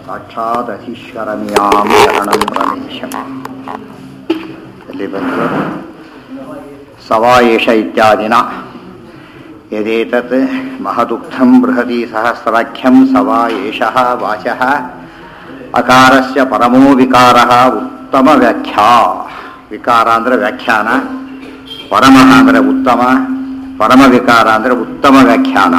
ಸಾಕ್ಷಾದಧೀಶ್ವರಮಿಯಾಂ ಶರಣಂ ರಮೇಶ ಇಲ್ಲಿ ಬಂತು ಸವಾಯೇಷ ಇತ್ಯಾದಿನ ಯದೇತತ್ ಮಹದುಕ್ತಂ ಬೃಹತಿ ಸಹಸ್ರಾಖ್ಯಂ ಸವಾ ಏಷಃ ವಾಚಃ ಅಕಾರಸ್ಯ ಪರಮೋ ವಿಕಾರಃ ಉತ್ತಮ ವ್ಯಾಖ್ಯಾ ವಿಕಾರ ಅಂದರೆ ವ್ಯಾಖ್ಯಾನ ಪರಮಃ ಅಂದರೆ ಉತ್ತಮ ಪರಮ ವಿಕಾರ ಅಂದರೆ ಉತ್ತಮ ವ್ಯಾಖ್ಯಾನ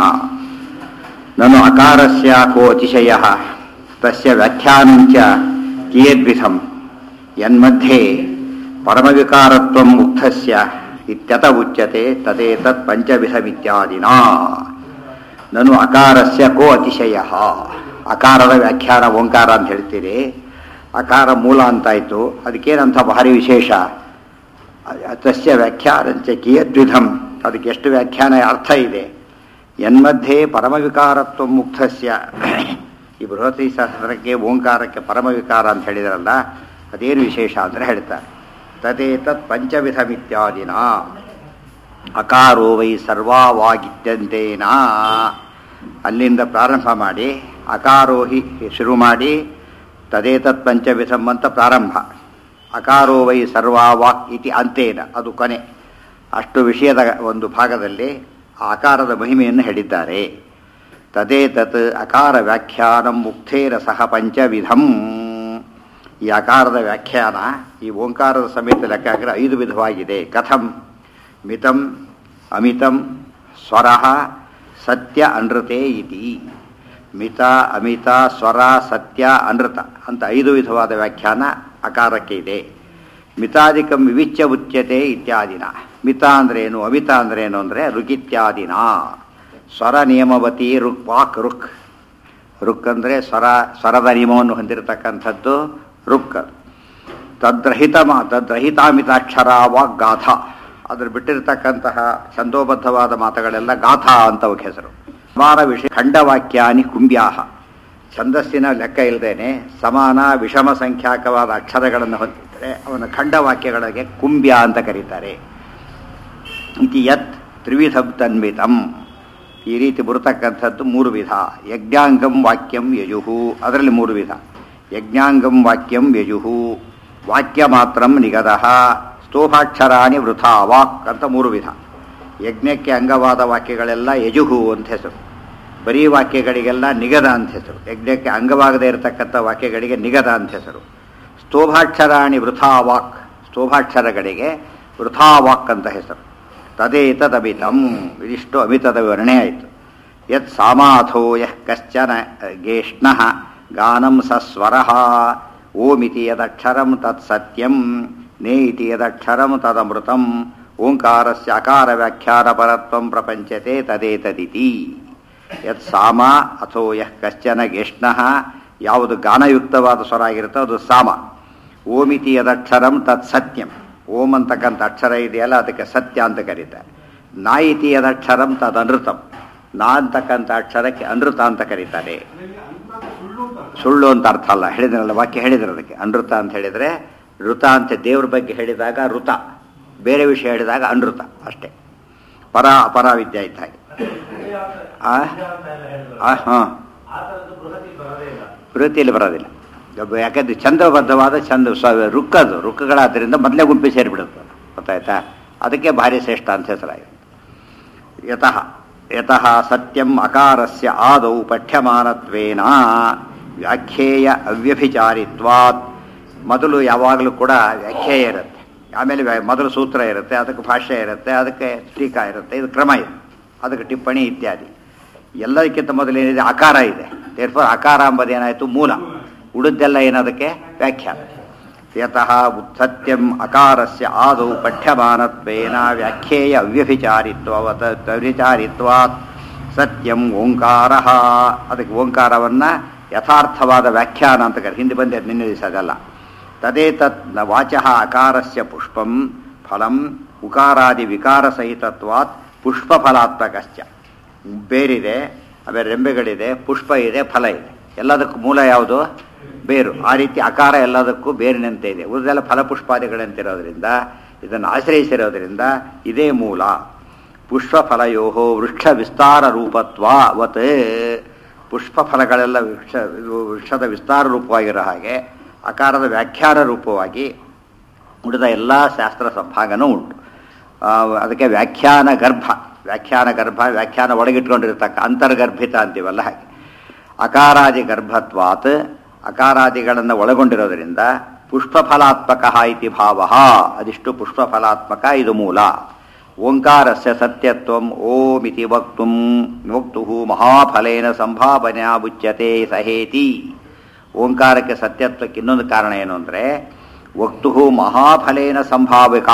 ನನು ಅಕಾರಸ್ಯ ಕೋ ಅತಿಶಯ ತಸ್ಯ ವ್ಯಾಖ್ಯಾನಂಚ ಕಿಯದ್ವಿಧಂ ಯನ್ಮಧ್ಯೆ ಪರಮವಿಕಾರತ್ವಂ ಮುಕ್ತಸ್ಯ ಇತ್ಯತ ಉಚ್ಯತೆ ತದೇತತ್ ಪಂಚವಿಧಮಿತ್ಯಾದಿನಾ ನನು ಅಕಾರಸ್ಯ ಕೋ ಅತಿಶಯ ಅಕಾರದ ವ್ಯಾಖ್ಯಾನ ಓಂಕಾರ ಅಂತ ಹೇಳ್ತೀರಿ ಅಕಾರ ಮೂಲ ಅಂತಾಯಿತು ಅದಕ್ಕೇನಂತ ಭಾರಿ ವಿಶೇಷ ತಸ್ಯ ವ್ಯಾಖ್ಯಾನಂಚ ಕಿಯದ್ವಿಧಂ ಅದಕ್ಕೆ ಎಷ್ಟು ವ್ಯಾಖ್ಯಾನ ಅರ್ಥ ಇದೆ ಯನ್ಮಧ್ಯೆ ಪರಮವಿಕಾರತ್ವ ಮುಕ್ತಸ್ಯ ಈ ಬೃಹತಿ ಶಾಸ್ತ್ರಕ್ಕೆ ಓಂಕಾರಕ್ಕೆ ಪರಮವಿಕಾರ ಅಂತ ಹೇಳಿದ್ರಲ್ಲ ಅದೇನು ವಿಶೇಷ ಅಂದರೆ ಹೇಳ್ತಾರೆ ತದೇತತ್ ಪಂಚವಿಧಮಿತ್ಯಾದಿನ ಅಕಾರೋ ವೈ ಸರ್ವಾವಾಗಿತ್ಯಂತೇನ ಅಲ್ಲಿಂದ ಪ್ರಾರಂಭ ಮಾಡಿ ಅಕಾರೋಹಿ ಶುರು ಮಾಡಿ ತದೇತತ್ ಪಂಚವಿಧಂ ಅಂತ ಪ್ರಾರಂಭ ಅಕಾರೋ ವೈ ಸರ್ವಾವಾಕ್ ಇತಿ ಅಂತೇನ ಅದು ಕೊನೆ ಅಷ್ಟು ವಿಷಯದ ಒಂದು ಭಾಗದಲ್ಲಿ ಆ ಆಕಾರದ ಮಹಿಮೆಯನ್ನು ಹೇಳಿದ್ದಾರೆ ತದೇತತ್ ಅಕಾರ ವ್ಯಾಖ್ಯಾನ ಮುಕ್ತೇನ ಸಹ ಪಂಚವಿಧಂ ಈ ಅಕಾರದ ವ್ಯಾಖ್ಯಾನ ಈ ಓಂಕಾರದ ಸಮೇತ ಲೆಕ್ಕ ಹಾಕಿದ್ರೆ ಐದು ವಿಧವಾಗಿದೆ ಕಥಂ ಮಿತಂ ಅಮಿತಂ ಸ್ವರ ಸತ್ಯ ಅನೃತೆ ಇತಿ ಮಿತ ಅಮಿತ ಸ್ವರ ಸತ್ಯ ಅನೃತ ಅಂತ ಐದು ವಿಧವಾದ ವ್ಯಾಖ್ಯಾನ ಅಕಾರಕ್ಕೆ ಇದೆ ಮಿತಾಧಿಕಂ ವಿವಿಚ್ಯ ಉಚ್ಯತೆ ಇತ್ಯಾದಿನ ಮಿತ ಅಂದ್ರೇನು ಅಮಿತ ಅಂದ್ರೇನು ಅಂದರೆ ರುಗಿತ್ಯಾದಿನ ಸ್ವರ ನಿಯಮವತಿ ರುಕ್ ವಾಕ್ ರುಕ್ ರುಕ್ ಅಂದರೆ ಸ್ವರ ಸ್ವರದ ನಿಯಮವನ್ನು ಹೊಂದಿರತಕ್ಕಂಥದ್ದು ರುಕ್ ತದ್ರಹಿತ ಮಾ ತದ್ರಹಿತಾಮಿತಾಕ್ಷರ ವಾಕ್ ಗಾಥ ಅದ್ರ ಬಿಟ್ಟಿರ್ತಕ್ಕಂತಹ ಛಂದೋಬದ್ಧವಾದ ಮಾತುಗಳೆಲ್ಲ ಗಾಥಾ ಅಂತ ಅವಕ್ಕೆ ಹೆಸರು ಸಮಾನ ವಿಷಯ ಖಂಡವಾಕ್ಯಾನಿ ಕುಂಬ್ಯಾಹ ಛಂದಸ್ಸಿನ ಲೆಕ್ಕ ಇಲ್ಲದೇನೆ ಸಮಾನ ವಿಷಮ ಸಂಖ್ಯಾಕವಾದ ಅಕ್ಷರಗಳನ್ನು ಹೊಂದಿದ್ದರೆ ಅವನ ಖಂಡವಾಕ್ಯಗಳಿಗೆ ಕುಂಬ್ಯ ಅಂತ ಕರೀತಾರೆ ಇತಿ ಯತ್ ತ್ರಿವಿಧಂ ತನ್ವಿತಂ ಈ ರೀತಿ ಬರತಕ್ಕಂಥದ್ದು ಮೂರು ವಿಧ ಯಜ್ಞಾಂಗಂ ವಾಕ್ಯಂ ಯಜುಹು ಅದರಲ್ಲಿ ಮೂರು ವಿಧ ಯಜ್ಞಾಂಗಂ ವಾಕ್ಯಂ ಯಜುಹು ವಾಕ್ಯ ಮಾತ್ರಂ ನಿಗದಃ ಸ್ತೋಭಾಕ್ಷರಾಣಿ ವೃಥಾ ವಾಕ್ ಅಂತ ಮೂರು ವಿಧ ಯಜ್ಞಕ್ಕೆ ಅಂಗವಾದ ವಾಕ್ಯಗಳೆಲ್ಲ ಯಜುಹು ಅಂತ ಹೆಸರು ಬರೀ ವಾಕ್ಯಗಳಿಗೆಲ್ಲ ನಿಗದ ಅಂತ ಹೆಸರು ಯಜ್ಞಕ್ಕೆ ಅಂಗವಾಗದೇ ಇರತಕ್ಕಂಥ ವಾಕ್ಯಗಳಿಗೆ ನಿಗದ ಅಂತ ಹೆಸರು ಸ್ತೋಭಾಕ್ಷರಾಣಿ ವೃಥಾ ವಾಕ್ ಸ್ತೋಭಾಕ್ಷರಗಳಿಗೆ ವೃಥಾ ವಾಕ್ ಅಂತ ಹೆಸರು ತದೇತದಮಿತಂ ಇದಿಷ್ಟು ಅಮಿತದ ವಿವರಣೆ ಆಯಿತು ಯತ್ ಸಾಮಾಥೋ ಯಃ ಕಶ್ಚನ ಗೇಷ್ಣ ಗಾನಂ ಸಸ್ವರ ಓಮಿತಿ ಯದಕ್ಷರಂ ತತ್ ಸತ್ಯಂ ನೇ ಇತಿ ಯದಕ್ಷರಂ ತದಮೃತಂ ಓಂಕಾರಸ್ಯ ಅಕಾರ ವ್ಯಾಖ್ಯಾನ ಪರತ್ವಂ ಪ್ರಪಂಚತೆ ತದೇತದಿತಿ ಯತ್ ಸಾಮ ಅಥೋ ಯಃ ಕಶ್ಚನ ಗೇಷ್ಣ ಯಾವುದು ಗಾನಯುಕ್ತವಾದ ಸ್ವರ ಆಗಿರುತ್ತೋ ಅದು ಸಾಮ ಓಮಿತಿ ಯದಕ್ಷರಂ ತತ್ ಸತ್ಯಂ ಓಂ ಅಂತಕ್ಕಂಥ ಅಕ್ಷರ ಇದೆಯಲ್ಲ ಅದಕ್ಕೆ ಸತ್ಯ ಅಂತ ಕರೀತಾರೆ ನಾ ಇತಿ ಯದಕ್ಷರಂ ತದ್ ಅನೃತಂ ನಾ ಅಂತಕ್ಕಂಥ ಅಕ್ಷರಕ್ಕೆ ಅನೃತ ಅಂತ ಕರೀತಾರೆ ಸುಳ್ಳು ಅಂತ ಅರ್ಥ ಅಲ್ಲ ಹೇಳಿದ್ರಲ್ಲ ವಾಕ್ಯ ಹೇಳಿದ್ರು ಅದಕ್ಕೆ ಅನೃತ ಅಂತ ಹೇಳಿದರೆ ಋತ ಅಂತ ದೇವ್ರ ಬಗ್ಗೆ ಹೇಳಿದಾಗ ಋತ ಬೇರೆ ವಿಷಯ ಹೇಳಿದಾಗ ಅನೃತ ಅಷ್ಟೇ ಪರ ಅಪರ ವಿದ್ಯೆ ಇದ್ದ ಹಾಗೆ ಹಾಂ ಬೃಹತಿಯಲ್ಲಿ ಬರೋದಿಲ್ಲ ಯಾಕಂದ್ರೆ ಚಂದ್ರಬದ್ಧವಾದ ಚಂದ್ರ ರುಕ್ಕದು ರುಕ್ಕಗಳಾದ್ದರಿಂದ ಮೊದಲೇ ಗುಂಪಿ ಸೇರಿಬಿಡುತ್ತೆ ಗೊತ್ತಾಯ್ತಾ ಅದಕ್ಕೆ ಭಾರಿ ಶ್ರೇಷ್ಠ ಅಂತ ಹೆಸರಾಗಿದೆ ಯತಃ ಯತಃ ಸತ್ಯಂ ಅಕಾರಸ್ಯ ಆದೌ ಪಠ್ಯಮಾನತ್ವೇನ ವ್ಯಾಖ್ಯೇಯ ಅವ್ಯಭಿಚಾರಿತ್ವಾತ್ ಮೊದಲು ಯಾವಾಗಲೂ ಕೂಡ ವ್ಯಾಖ್ಯೇಯ ಇರುತ್ತೆ ಆಮೇಲೆ ಮೊದಲು ಸೂತ್ರ ಇರುತ್ತೆ ಅದಕ್ಕೆ ಭಾಷ್ಯ ಇರುತ್ತೆ ಅದಕ್ಕೆ ಟೀಕಾ ಇರುತ್ತೆ ಇದು ಕ್ರಮ ಇದೆ ಅದಕ್ಕೆ ಟಿಪ್ಪಣಿ ಇತ್ಯಾದಿ ಎಲ್ಲದಕ್ಕಿಂತ ಮೊದಲೇನಿದೆ ಆಕಾರ ಇದೆ ದೇರ್ಫೋರ್ ಆಕಾರ ಎಂಬುದೇನಾಯಿತು ಮೂಲ ಉಳಿದೆಲ್ಲ ಏನದಕ್ಕೆ ವ್ಯಾಖ್ಯಾನ ಯತಃ ಸತ್ಯಂ ಅಕಾರಸ್ಯ ಆದೌ ಪಠ್ಯಮಾನತ್ವೇನ ವ್ಯಾಖ್ಯೇಯ ಅವ್ಯಭಿಚಾರಿತ್ವವತ ವ್ಯಭಿಚಾರಿತ್ವಾತ್ ಸತ್ಯಂ ಓಂಕಾರ ಅದಕ್ಕೆ ಓಂಕಾರವನ್ನು ಯಥಾರ್ಥವಾದ ವ್ಯಾಖ್ಯಾನ ಅಂತ ಕರೆ ಹಿಂದೆ ಬಂದೆ ನಿನ್ನೆ ದಿವಸ ಅದಲ್ಲ ತದೇತತ್ ನ ವಾಚ ಅಕಾರಸ್ಯ ಪುಷ್ಪಂ ಫಲಂ ಉಕಾರಾದಿ ವಿಕಾರ ಸಹಿತತ್ವಾತ್ ಪುಷ್ಪಫಲಾತ್ಮಕಶ್ಚ ಬೇರಿದೆ ಆಮೇಲೆ ರೆಂಬೆಗಳಿದೆ ಪುಷ್ಪ ಇದೆ ಫಲ ಇದೆ ಎಲ್ಲದಕ್ಕೂ ಮೂಲ ಯಾವುದು ಬೇರು ಆ ರೀತಿ ಅಕಾರ ಎಲ್ಲದಕ್ಕೂ ಬೇರಿನಂತೆ ಇದೆ ಉಳಿದೆಲ್ಲ ಫಲಪುಷ್ಪಾದಿಗಳಂತಿರೋದ್ರಿಂದ ಇದನ್ನು ಆಶ್ರಯಿಸಿರೋದ್ರಿಂದ ಇದೇ ಮೂಲ ಪುಷ್ಪಫಲಯೋ ವೃಕ್ಷ ವಿಸ್ತಾರ ರೂಪತ್ವ ಅವತ್ ಪುಷ್ಪ ಫಲಗಳೆಲ್ಲ ವೃಕ್ಷ ಇದು ವೃಕ್ಷದ ವಿಸ್ತಾರ ರೂಪವಾಗಿರೋ ಹಾಗೆ ಅಕಾರದ ವ್ಯಾಖ್ಯಾನ ರೂಪವಾಗಿ ಉಳಿದ ಎಲ್ಲ ಶಾಸ್ತ್ರ ಸಂಭಾಗನೂ ಉಂಟು ಆ, ಅದಕ್ಕೆ ವ್ಯಾಖ್ಯಾನ ಗರ್ಭ ವ್ಯಾಖ್ಯಾನ ಗರ್ಭ ವ್ಯಾಖ್ಯಾನ ಒಳಗಿಟ್ಕೊಂಡಿರ್ತಕ್ಕ ಅಂತರ್ಗರ್ಭಿತ ಅಂತೀವಲ್ಲ ಹಾಗೆ ಅಕಾರಾದಿ ಗರ್ಭತ್ವಾತ್ ಅಕಾರಾದಿಗಳನ್ನು ಒಳಗೊಂಡಿರೋದ್ರಿಂದ ಪುಷ್ಪಫಲಾತ್ಮಕ ಇತಿ ಭಾವ ಅದಿಷ್ಟು ಪುಷ್ಪಫಲಾತ್ಮಕ ಇದು ಮೂಲ ಓಂಕಾರಸ್ಯ ಸತ್ಯತ್ವಂ ಓಮಿತಿ ವಕ್ತು ವಕ್ತು ಮಹಾಫಲೇನ ಸಂಭಾವನೆಯ ಬುಚ್ಯತೆ ಸಹೇತಿ ಓಂಕಾರಕ್ಕೆ ಸತ್ಯತ್ವಕ್ಕೆ ಇನ್ನೊಂದು ಕಾರಣ ಏನು ಅಂದರೆ ವಕ್ತು ಮಹಾಫಲೇನ ಸಂಭಾವಿಕ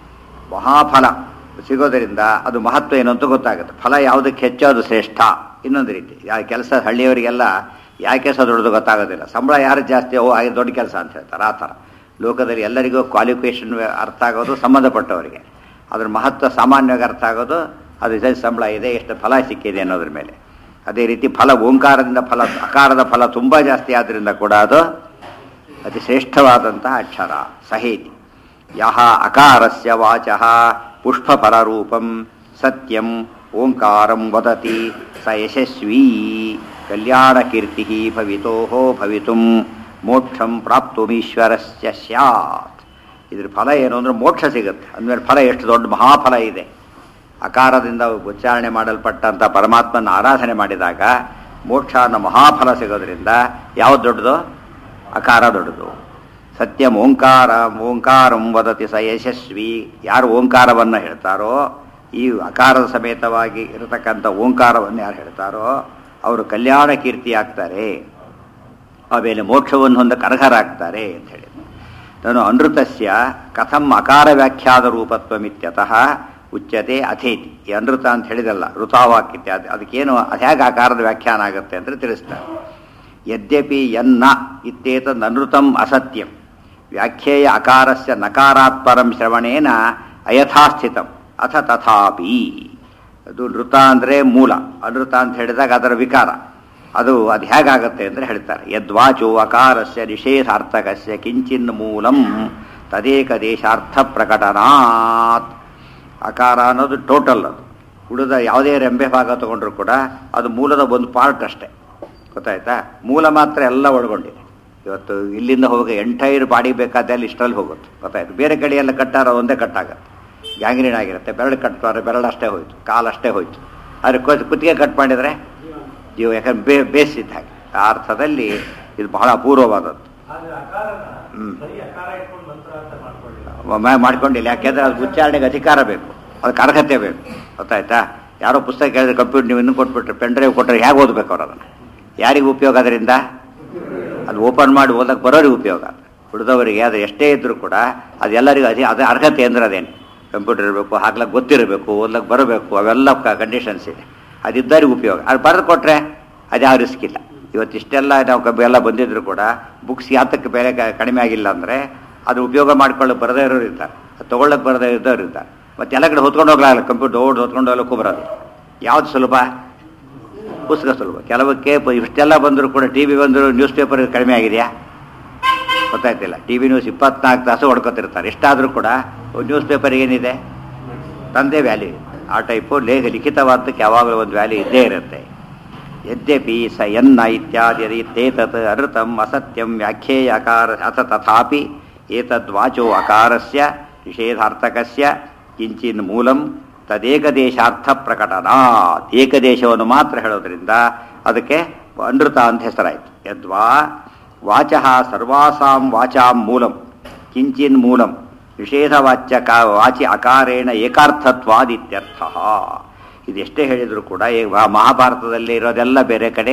ಮಹಾಫಲ ಸಿಗೋದರಿಂದ ಅದು ಮಹತ್ವ ಏನು ಅಂತ ಗೊತ್ತಾಗುತ್ತೆ ಫಲ ಯಾವುದಕ್ಕೆ ಹೆಚ್ಚು ಅದು ಶ್ರೇಷ್ಠ ಇನ್ನೊಂದು ರೀತಿ ಯಾ ಕೆಲಸ ಹಳ್ಳಿಯವರಿಗೆಲ್ಲ ಯಾಕೆ ಕೆಲಸ ದೊಡ್ಡದು ಗೊತ್ತಾಗೋದಿಲ್ಲ ಸಂಬಳ ಯಾರು ಜಾಸ್ತಿ ಓ ಹಾಗೆ ದೊಡ್ಡ ಕೆಲಸ ಅಂತ ಹೇಳ್ತಾರೆ ಆ ಥರ ಲೋಕದಲ್ಲಿ ಎಲ್ಲರಿಗೂ ಕ್ವಾಲಿಫಿಕೇಷನ್ ಅರ್ಥ ಆಗೋದು ಸಂಬಂಧಪಟ್ಟವರಿಗೆ ಅದ್ರ ಮಹತ್ವ ಸಾಮಾನ್ಯವಾಗಿ ಅರ್ಥ ಆಗೋದು ಅದು ಎಷ್ಟು ಸಂಬಳ ಇದೆ ಎಷ್ಟು ಫಲ ಸಿಕ್ಕಿದೆ ಅನ್ನೋದ್ರ ಮೇಲೆ ಅದೇ ರೀತಿ ಫಲ ಓಂಕಾರದಿಂದ ಫಲ ಅಕಾರದ ಫಲ ತುಂಬ ಜಾಸ್ತಿ ಆದ್ದರಿಂದ ಕೂಡ ಅದು ಅತಿ ಶ್ರೇಷ್ಠವಾದಂತಹ ಅಕ್ಷರ ಸಹೇತಿ ಯಹ ಅಕಾರಸ್ಯ ವಾಚಃ ಪುಷ್ಪಫಲರೂಪಂ ಸತ್ಯಂ ಓಂಕಾರಂ ವದತಿ ಸ ಯಶಸ್ವೀ ಕಲ್ಯಾಣಕೀರ್ತಿ ಭವಿತೋ ಭವಿತುಂ ಮೋಕ್ಷಂ ಪ್ರಾಪ್ತುಮೀಶ್ವರಸ್ಯ ಸ್ಯಾತ್ ಇದ್ರ ಫಲ ಏನು ಅಂದರೆ ಮೋಕ್ಷ ಸಿಗುತ್ತೆ ಅಂದಮೇಲೆ ಫಲ ಎಷ್ಟು ದೊಡ್ಡ ಮಹಾಫಲ ಇದೆ ಅಕಾರದಿಂದ ಉಚ್ಚಾರಣೆ ಮಾಡಲ್ಪಟ್ಟಂಥ ಪರಮಾತ್ಮನ ಆರಾಧನೆ ಮಾಡಿದಾಗ ಮೋಕ್ಷ ಅನ್ನೋ ಮಹಾಫಲ ಸಿಗೋದ್ರಿಂದ ಯಾವ್ದು ದೊಡ್ಡದು ಅಕಾರ ದೊಡ್ಡದು ಸತ್ಯಂ ಓಂಕಾರ ಓಂಕಾರಂ ವದತಿ ಸ ಯಶಸ್ವಿ ಯಾರು ಓಂಕಾರವನ್ನು ಹೇಳ್ತಾರೋ ಈ ಅಕಾರದ ಸಮೇತವಾಗಿ ಇರತಕ್ಕಂಥ ಓಂಕಾರವನ್ನು ಯಾರು ಹೇಳ್ತಾರೋ ಅವರು ಕಲ್ಯಾಣ ಕೀರ್ತಿ ಆಗ್ತಾರೆ ಆಮೇಲೆ ಮೋಕ್ಷವನ್ನು ಹೊಂದಕ್ಕೆ ಅರ್ಹರಾಗ್ತಾರೆ ಅಂತ ಹೇಳಿ ನಾನು ಅನೃತಸ್ಯ ಕಥಂ ಅಕಾರ ವ್ಯಾಖ್ಯಾದ ರೂಪತ್ವಮಿತ್ಯತಃ ಉಚ್ಯತೆ ಅಥೇತಿ ಈ ಅನೃತ ಅಂತ ಹೇಳಿದಲ್ಲ ಋತಾವಾಕ್ಯ ಅದು ಅದಕ್ಕೇನು ಅದು ಹೇಗೆ ಆಕಾರದ ವ್ಯಾಖ್ಯಾನ ಆಗುತ್ತೆ ಅಂತ ತಿಳಿಸ್ತಾರೆ ಯದ್ಯಪಿ ಯನ್ನ ಇತ್ಯೇತದ್ ಅನೃತಂ ಅಸತ್ಯಂ ವ್ಯಾಖ್ಯೇಯ ಅಕಾರಸ್ಯ ನಕಾರಾತ್ಪರಂ ಶ್ರವಣೇನ ಅಯಥಾಸ್ಥಿತಂ ಅಥ ತಥಾಪಿ ಅದು ನೃತ ಅಂದರೆ ಮೂಲ ಅನೃತ ಅಂತ ಹೇಳಿದಾಗ ಅದರ ವಿಕಾರ ಅದು ಅದು ಹೇಗಾಗತ್ತೆ ಅಂದರೆ ಹೇಳ್ತಾರೆ ಯದ್ವಾಚೋ ಅಕಾರಸ್ಯ ನಿಷೇಧಾರ್ಥಕಸ್ಯ ಕಿಂಚಿನ್ ಮೂಲಂ ತದೇಕ ದೇಶಾರ್ಥ ಪ್ರಕಟನಾತ್ ಅಕಾರ ಅನ್ನೋದು ಟೋಟಲ್ ಅದು ಉಳಿದ ಯಾವುದೇ ರೆಂಬೆ ಭಾಗ ತಗೊಂಡ್ರು ಕೂಡ ಅದು ಮೂಲದ ಒಂದು ಪಾರ್ಟ್ ಅಷ್ಟೇ ಗೊತ್ತಾಯ್ತಾ ಮೂಲ ಮಾತ್ರ ಎಲ್ಲ ಒಳಗೊಂಡಿದೆ ಇವತ್ತು ಇಲ್ಲಿಂದ ಹೋಗಿ ಎಂಟೈರ್ ಬಾಡಿ ಬೇಕಾದ ಅಲ್ಲಿ ಇಷ್ಟರಲ್ಲಿ ಹೋಗುತ್ತೆ ಗೊತ್ತಾಯ್ತು ಬೇರೆ ಕಡೆ ಎಲ್ಲ ಕಟ್ಟಾರ ಒಂದೇ ಕಟ್ಟಾಗತ್ತೆ ಗ್ಯಾಂಗ್ರೀನ್ ಆಗಿರುತ್ತೆ ಬೆರಳು ಕಟ್ತಾರೆ ಬೆರಳು ಅಷ್ಟೇ ಹೋಯ್ತು ಕಾಲು ಅಷ್ಟೇ ಹೋಯ್ತು ಆದರೆ ಕುತ್ತಿಗೆ ಕಟ್ ಮಾಡಿದರೆ ಜೀವ ಯಾಕಂದ್ರೆ ಬೇ ಬೇಸಿದ್ದ ಹಾಗೆ ಆ ಅರ್ಥದಲ್ಲಿ ಇದು ಬಹಳ ಅಪೂರ್ವವಾದದ್ದು ಆದ್ರೆ ಅಕಾರನ ಹ್ಮ್. ಬರೀ ಅಕಾರ ಇಟ್ಕೊಂಡು ಮಂತ್ರ ಅಂತ ಮಾಡ್ಕೊಂಡಿಲ್ಲ ಮ- ಮಾಡ್ಕೊಂಡಿಲ್ಲ ಯಾಕೆಂದ್ರೆ ಅದು ಉಚ್ಚಾರಣೆಗೆ ಅಧಿಕಾರ ಬೇಕು ಅದಕ್ಕೆ ಅರ್ಹತೆ ಬೇಕು ಗೊತ್ತಾಯ್ತಾ ಯಾರೋ ಪುಸ್ತಕ ಕೇಳಿದ್ರೆ ಕಂಪ್ಯೂಟರ್ ನೀವು ಇನ್ನೂ ಕೊಟ್ಬಿಟ್ರೆ ಪೆನ್ ಡ್ರೈವ್ ಕೊಟ್ಟರೆ ಹೇಗೆ ಓದಬೇಕು ಅವ್ರು ಅದನ್ನು ಯಾರಿಗೆ ಉಪಯೋಗ ಅದರಿಂದ ಅದು ಓಪನ್ ಮಾಡಿ ಓದಕ್ಕೆ ಬರೋರಿಗೆ ಉಪಯೋಗ ಉಳಿದವರಿಗೆ ಅದು ಎಷ್ಟೇ ಇದ್ರೂ ಕೂಡ ಅದು ಎಲ್ಲರಿಗೂ ಅದೇ ಅದು ಅರ್ಹತೆ ಅಂದ್ರೆ ಅದೇನು ಕಂಪ್ಯೂಟರ್ ಇರಬೇಕು ಹಾಕ್ಲಕ್ಕೆ ಗೊತ್ತಿರಬೇಕು ಓದ್ಲಕ್ಕೆ ಬರಬೇಕು ಅವೆಲ್ಲ ಕಂಡೀಷನ್ಸ್ ಇದೆ ಅದಿದ್ದರಿಗೆ ಉಪಯೋಗ ಅದು ಬರೆದು ಕೊಟ್ಟರೆ ಅದು ಯಾವ ರಿಸ್ಕ್ ಇಲ್ಲ ಇವತ್ತು ಇಷ್ಟೆಲ್ಲ ನಾವು ಕಬ್ಬು ಎಲ್ಲ ಬಂದಿದ್ರು ಕೂಡ ಬುಕ್ಸ್ ಯಾತಕ್ಕೆ ಬೆಲೆ ಕ- ಕಡಿಮೆ ಆಗಿಲ್ಲ ಅಂದರೆ ಅದು ಉಪಯೋಗ ಮಾಡ್ಕೊಳ್ಳೋಕೆ ಬರದೇ ಇರೋರು ಇರ್ತಾರೆ ಅದು ತೊಗೊಳ್ಳೋಕೆ ಬರದೇ ಇದ್ದವ್ರು ಇರ್ತಾರೆ ಮತ್ತೆ ಎಲ್ಲ ಕಡೆ ಹೊತ್ಕೊಂಡು ಹೋಗ್ಲಾಗಲ್ಲ ಕಂಪ್ಯೂಟರ್ ದೊಡ್ಡ ಹೊತ್ಕೊಂಡು ಹೋಗ್ಲಿಕ್ಕೂ ಬರೋದು ಯಾವ್ದು ಸುಲಭ ಪುಸ್ತಕ ಸುಲಭ ಕೆಲವಕ್ಕೆ ಪ- ಇಷ್ಟೆಲ್ಲ ಬಂದರೂ ಕೂಡ ಟಿ ವಿ ಬಂದರೂ ನ್ಯೂಸ್ ಪೇಪರ್ ಕಡಿಮೆ ಆಗಿದೆಯಾ ಗೊತ್ತಾಗ್ತಿಲ್ಲ ಟಿ ವಿ ನ್ಯೂಸ್ ಇಪ್ಪತ್ನಾಲ್ಕು ತಾಸು ಹೊಡ್ಕೊತಿರ್ತಾರೆ ಎಷ್ಟಾದರೂ ಕೂಡ ನ್ಯೂಸ್ ಪೇಪರ್ ಏನಿದೆ ತಂದೆ ವ್ಯಾಲ್ಯೂ ಆ ಟೈಪು ಲೇಖ ಲಿಖಿತವಾದಕ್ಕೆ ಯಾವಾಗಲೂ ಒಂದು ವ್ಯಾಲ್ಯೂ ಇದ್ದೇ ಇರುತ್ತೆ ಯದ್ಯಪಿ ಸ ಎನ್ನ ಇತ್ಯಾದಿ ತೇತತ್ ಅನೃತಂ ಅಸತ್ಯಂ ವ್ಯಾಖ್ಯೇಯ ಅಕಾರ ಅಥ ತಥಾಪಿ ಏತದ್ವಾಚೋ ಅಕಾರಸ್ಯ ನಿಷೇಧಾರ್ಥಕಸ್ಯ ಕಿಂಚಿನ್ ಮೂಲಂ ತದೇಕದೇಶಾರ್ಥ ಪ್ರಕಟನಾತ್ ಏಕದೇಶವನ್ನು ಮಾತ್ರ ಹೇಳೋದ್ರಿಂದ ಅದಕ್ಕೆ ಅನೃತ ಅಂತ ಹೆಸರಾಯಿತು ಯದ್ವಾ ವಾಚಃ ಸರ್ವಾಸಾಂ ವಾಚಾಂ ಮೂಲಂ ಕಿಂಚಿನ್ ಮೂಲಂ ನಿಷೇಧವಾಚ್ಯ ಕಾ ವಾಚಿ ಅಕಾರೇಣ ಏಕಾರ್ಥತ್ವಾದಿತ್ಯರ್ಥ ಇದೆಷ್ಟೇ ಹೇಳಿದ್ರು ಕೂಡ ಈ ವಾ- ಮಹಾಭಾರತದಲ್ಲಿ ಇರೋದೆಲ್ಲ ಬೇರೆ ಕಡೆ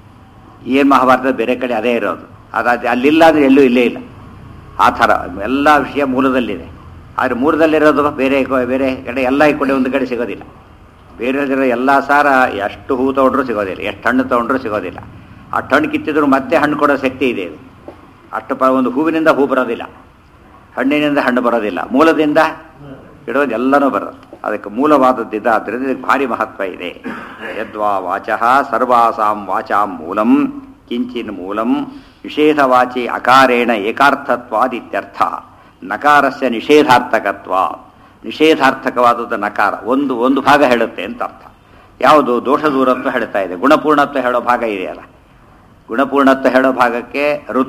ಏನು ಮಹಾಭಾರತ ಬೇರೆ ಕಡೆ ಅದೇ ಇರೋದು ಅದಾದ ಅಲ್ಲಿಲ್ಲ ಅಂದರೆ ಎಲ್ಲೂ ಇಲ್ಲೇ ಇಲ್ಲ ಆ ಥರ ಎಲ್ಲ ವಿಷಯ ಮೂಲದಲ್ಲಿದೆ ಆದರೆ ಮೂಲದಲ್ಲಿರೋದು ಬೇರೆ ಕೊ- ಬೇರೆ ಕಡೆ ಎಲ್ಲ ಈ ಕಡೆ ಒಂದು ಕಡೆ ಸಿಗೋದಿಲ್ಲ ಬೇರೆದಿರೋ ಎಲ್ಲ ಸಾರ ಎಷ್ಟು ಹೂ ತೊಗೊಂಡ್ರೂ ಸಿಗೋದಿಲ್ಲ ಎಷ್ಟು ಹಣ್ಣು ತೊಗೊಂಡ್ರೂ ಸಿಗೋದಿಲ್ಲ ಅಷ್ಟು ಹಣ್ಣು ಕಿತ್ತಿದ್ರು ಮತ್ತೆ ಹಣ್ಣು ಕೊಡೋ ಶಕ್ತಿ ಇದೆ ಇದು ಅಷ್ಟು ಪ ಒಂದು ಹೂವಿನಿಂದ ಹೂ ಬರೋದಿಲ್ಲ ಹಣ್ಣಿನಿಂದ ಹಣ್ಣು ಬರೋದಿಲ್ಲ ಮೂಲದಿಂದ ಇಡೋದು ಎಲ್ಲನೂ ಬರುತ್ತೆ ಅದಕ್ಕೆ ಮೂಲವಾದದ್ದಿದೆ ಆದ್ದರಿಂದ ಇದಕ್ಕೆ ಭಾರಿ ಮಹತ್ವ ಇದೆ ಯದ್ವಾ ವಾಚಃ ಸರ್ವಾಸಾಂ ವಾಚಾಂ ಮೂಲಂ ಕಿಂಚಿನ್ ಮೂಲಂ ನಿಷೇಧವಾಚಿ ಅಕಾರೇಣ ಏಕಾರ್ಥತ್ವಾದಿತ್ಯರ್ಥ ನಕಾರಸ್ಯ ನಿಷೇಧಾರ್ಥಕತ್ವ ನಿಷೇಧಾರ್ಥಕವಾದದ್ದು ನಕಾರ ಒಂದು ಒಂದು ಭಾಗ ಹೇಳುತ್ತೆ ಅಂತ ಅರ್ಥ ಯಾವುದು ದೋಷ ದೂರತ್ವ ಹೇಳ್ತಾ ಇದೆ ಗುಣಪೂರ್ಣತ್ವ ಹೇಳೋ ಭಾಗ ಇದೆಯಲ್ಲ ಗುಣಪೂರ್ಣತ್ವ ಹೇಳೋ ಭಾಗಕ್ಕೆ ಋತ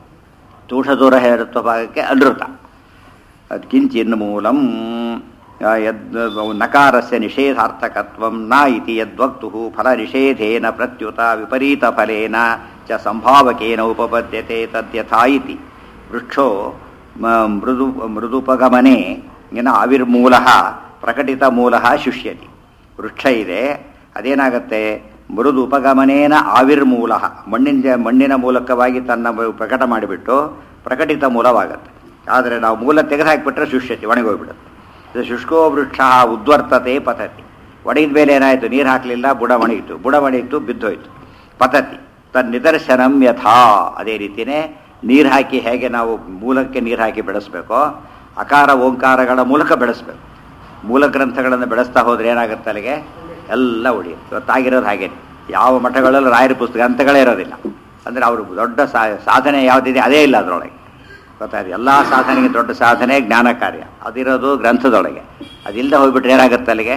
ದೋಷ ದೂರ ಹೇಳುತ್ವ ಭಾಗಕ್ಕೆ ಅನೃತ ಕಿಂಚಿನ್ ಮೂಲಂ ಆ, ಯದ್ ನಕಾರಸ್ಯ ನಿಷೇಧಾರ್ಥಕತ್ವಂ ನ ಇತಿ ಯದ್ವಕ್ತು ಫಲ ನಿಷೇಧೇನ ಪ್ರತ್ಯುತ ವಿಪರೀತ ಫಲೇನ ಚ ಸಂಭಾವಕೇನ ಉಪಪದ್ಯತೆ ತದ್ಯಥಾ ಇತಿ ವೃಕ್ಷೋ ಮ- ಮೃದು ಮೃದುಪಗಮನೆ ಏನ ಆವಿರ್ಮೂಲ ಪ್ರಕಟಿತ ಮೂಲ ಶುಷ್ಯತಿ ವೃಕ್ಷ ಇದೆ ಅದೇನಾಗತ್ತೆ ಮೃದು ಉಪಗಮನೇನ ಆವಿರ್ಮೂಲ ಮಣ್ಣಿನ ಮಣ್ಣಿನ ಮೂಲಕವಾಗಿ ತನ್ನ ಬ- ಪ್ರಕಟ ಮಾಡಿಬಿಟ್ಟು ಪ್ರಕಟಿತ ಮೂಲವಾಗತ್ತೆ ಆದರೆ ನಾವು ಮೂಲ ತೆಗೆದುಹಾಕಿಬಿಟ್ರೆ ಶುಷ್ಯತಿ ಒಣಗೋಗ್ಬಿಡುತ್ತೆ ಇದು ಶುಷ್ಕೋ ವೃಕ್ಷ ಉದ್ವರ್ತತೆ ಪತತಿ ಒಣಗಿದ ಮೇಲೆ ಏನಾಯಿತು ನೀರು ಹಾಕಲಿಲ್ಲ ಬುಡ ಒಣಗಿತು ಬುಡ ಒಣಗಿತು ಬಿದ್ದೋಯ್ತು ಪತತಿ ತನ್ನ ನಿದರ್ಶನಂ ಯಥಾ ಅದೇ ರೀತಿಯೇ ನೀರು ಹಾಕಿ ಹೇಗೆ ನಾವು ಮೂಲಕ್ಕೆ ನೀರು ಹಾಕಿ ಬೆಳೆಸಬೇಕೋ ಅಕಾರ ಓಂಕಾರಗಳ ಮೂಲಕ ಬೆಳೆಸಬೇಕು ಮೂಲ ಗ್ರಂಥಗಳನ್ನು ಬೆಳೆಸ್ತಾ ಹೋದ್ರೆ ಏನಾಗುತ್ತೆ ಅಲ್ಲಿಗೆ ಎಲ್ಲ ಉಳಿಯುತ್ತೆ ಇವತ್ತಾಗಿರೋದು ಹಾಗೆ ಯಾವ ಮಠಗಳಲ್ಲೂ ರಾಯರ ಪುಸ್ತಕ ಗ್ರಂಥಗಳೇ ಇರೋದಿಲ್ಲ ಅಂದರೆ ಅವರು ದೊಡ್ಡ ಸಾ- ಸಾಧನೆ ಯಾವುದಿದೆ ಅದೇ ಇಲ್ಲ ಅದರೊಳಗೆ ಗೊತ್ತಾಯ್ತು ಎಲ್ಲ ಸಾಧನೆಗೆ ದೊಡ್ಡ ಸಾಧನೆ ಜ್ಞಾನ ಕಾರ್ಯ ಅದಿರೋದು ಗ್ರಂಥದೊಳಗೆ ಅದಿಲ್ಲದೆ ಹೋಗ್ಬಿಟ್ರೆ ಏನಾಗುತ್ತೆ ಅಲ್ಲಿಗೆ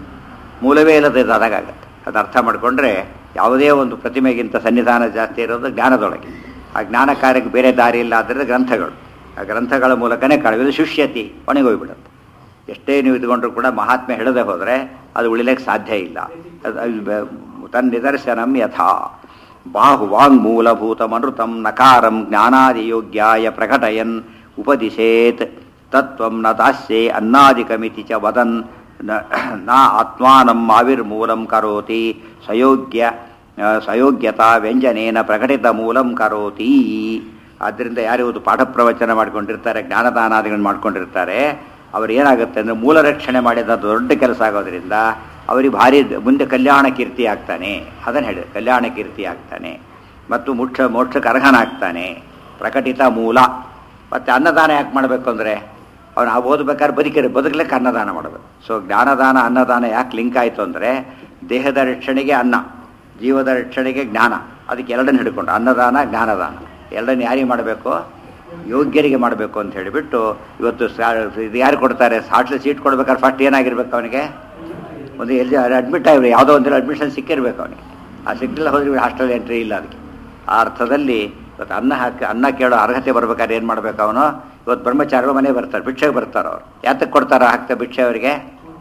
ಮೂಲವೇ ಇಲ್ಲದೆ ಆಗುತ್ತೆ ಅದು ಅರ್ಥ ಮಾಡಿಕೊಂಡ್ರೆ ಯಾವುದೇ ಒಂದು ಪ್ರತಿಮೆಗಿಂತ ಸನ್ನಿಧಾನ ಜಾಸ್ತಿ ಇರೋದು ಜ್ಞಾನದೊಳಗೆ ಆ ಜ್ಞಾನ ಕಾರ್ಯಕ್ಕೆ ಬೇರೆ ದಾರಿ ಇಲ್ಲ ಆದರೆ ಗ್ರಂಥಗಳು ಆ ಗ್ರಂಥಗಳ ಮೂಲಕನೇ ಕಾಣುವುದು ಇದು ಶುಷ್ಯತಿ ಒಣಗೋಗ್ಬಿಡುತ್ತೆ ಎಷ್ಟೇ ನೀವು ಇದ್ಕೊಂಡ್ರು ಕೂಡ ಮಹಾತ್ಮೆ ಹೇಳದೆ ಹೋದರೆ ಅದು ಉಳಿಲಿಕ್ಕೆ ಸಾಧ್ಯ ಇಲ್ಲ ಅದು ಅದು ಬ- ತನ್ನ ನಿದರ್ಶನಂ ಯಥಾ ಬಾಹು ವಾಂಗ್ ಮೂಲಭೂತಮನೃತಂ ನಕಾರಂ ಜ್ಞಾನಾದಿಯೋಗ್ಯಾಯ ಪ್ರಕಟಯನ್ ಉಪದಿಶೇತ್ ತತ್ವಂ ನ ದಾಸ್ಯೆ ಅನ್ನಾದಿಕಮಿತಿ ಚ ವದನ್ ನ- ನ ಆತ್ಮಾನಂ ಆವಿರ್ಮೂಲಂ ಕರೋತಿ ಸಯೋಗ್ಯ ಆ, ಸಯೋಗ್ಯತಾ ವ್ಯಂಜನೇನ ಪ್ರಕಟಿತ ಮೂಲಂ ಕರೋತಿ ಆದ್ದರಿಂದ ಯಾರಿವುದು ಪಾಠ ಪ್ರವಚನ ಮಾಡ್ಕೊಂಡಿರ್ತಾರೆ ಜ್ಞಾನದಾನಾದಿಗಳನ್ನು ಮಾಡ್ಕೊಂಡಿರ್ತಾರೆ ಅವ್ರು ಏನಾಗುತ್ತೆ ಅಂದರೆ ಮೂಲ ರಕ್ಷಣೆ ಮಾಡಿದ ದೊಡ್ಡ ಕೆಲಸ ಆಗೋದ್ರಿಂದ ಅವರಿಗೆ ಭಾರಿ ಮುಂದೆ ಕಲ್ಯಾಣ ಕೀರ್ತಿ ಆಗ್ತಾನೆ ಅದನ್ನು ಹೇಳಿ ಕಲ್ಯಾಣ ಕೀರ್ತಿ ಆಗ್ತಾನೆ ಮತ್ತು ಮೋಕ್ಷ ಮೋಕ್ಷಕ್ಕೆ ಅರ್ಹನಾಗ್ತಾನೆ ಪ್ರಕಟಿತ ಮೂಲ ಮತ್ತು ಅನ್ನದಾನ ಯಾಕೆ ಮಾಡಬೇಕು ಅಂದರೆ ಅವನು ಆ ಓದ್ಬೇಕಾದ್ರೆ ಬದುಕಿರ ಬದುಕಲಿಕ್ಕೆ ಅನ್ನದಾನ ಮಾಡಬೇಕು ಸೊ ಜ್ಞಾನದಾನ ಅನ್ನದಾನ ಯಾಕೆ ಲಿಂಕ್ ಆಯಿತು ಅಂದರೆ ದೇಹದ ರಕ್ಷಣೆಗೆ ಅನ್ನ ಜೀವದ ರಕ್ಷಣೆಗೆ ಜ್ಞಾನ ಅದಕ್ಕೆ ಎರಡನ್ನು ಹಿಡ್ಕೊಂಡು ಅನ್ನದಾನ ಜ್ಞಾನದಾನ ಎರಡನ್ನು ಯಾರಿಗೆ ಮಾಡಬೇಕು ಯೋಗ್ಯರಿಗೆ ಮಾಡಬೇಕು ಅಂತ ಹೇಳಿಬಿಟ್ಟು ಇವತ್ತು ಸಾ- ಇದು ಯಾರು ಕೊಡ್ತಾರೆ ಹಾಸ್ಟೆಲ್ ಸೀಟ್ ಕೊಡ್ಬೇಕಾದ್ರೆ ಫಸ್ಟ್ ಏನಾಗಿರ್ಬೇಕು ಅವನಿಗೆ ಒಂದು ಎಲ್ಲಿ ಅಡ್ಮಿಟ್ ಆಗಿರೋ ಯಾವುದೋ ಒಂದು ಅಡ್ಮಿಷನ್ ಸಿಕ್ಕಿರ್ಬೇಕು ಅವನಿಗೆ ಆ ಸಿಕ್ಕಿಲ್ಲ ಹೋದ್ರೆ ಹಾಸ್ಟೆಲ್ ಎಂಟ್ರಿ ಇಲ್ಲ ಅದಕ್ಕೆ ಆ ಅರ್ಥದಲ್ಲಿ ಇವತ್ತು ಅನ್ನ ಹಾಕಿ ಅನ್ನ ಕೇಳೋ ಅರ್ಹತೆ ಬರ್ಬೇಕಾದ್ರೆ ಏನು ಮಾಡ್ಬೇಕು ಅವನು ಇವತ್ತು ಬ್ರಹ್ಮಚಾರಿಗಳು ಮನೆ ಬರ್ತಾರೆ ಭಿಕ್ಷೆಗೆ ಬರ್ತಾರೆ ಅವ್ರು ಯಾತಕ್ಕೆ ಕೊಡ್ತಾರ ಹಾಕ್ತಾ ಭಿಕ್ಷೆ ಅವರಿಗೆ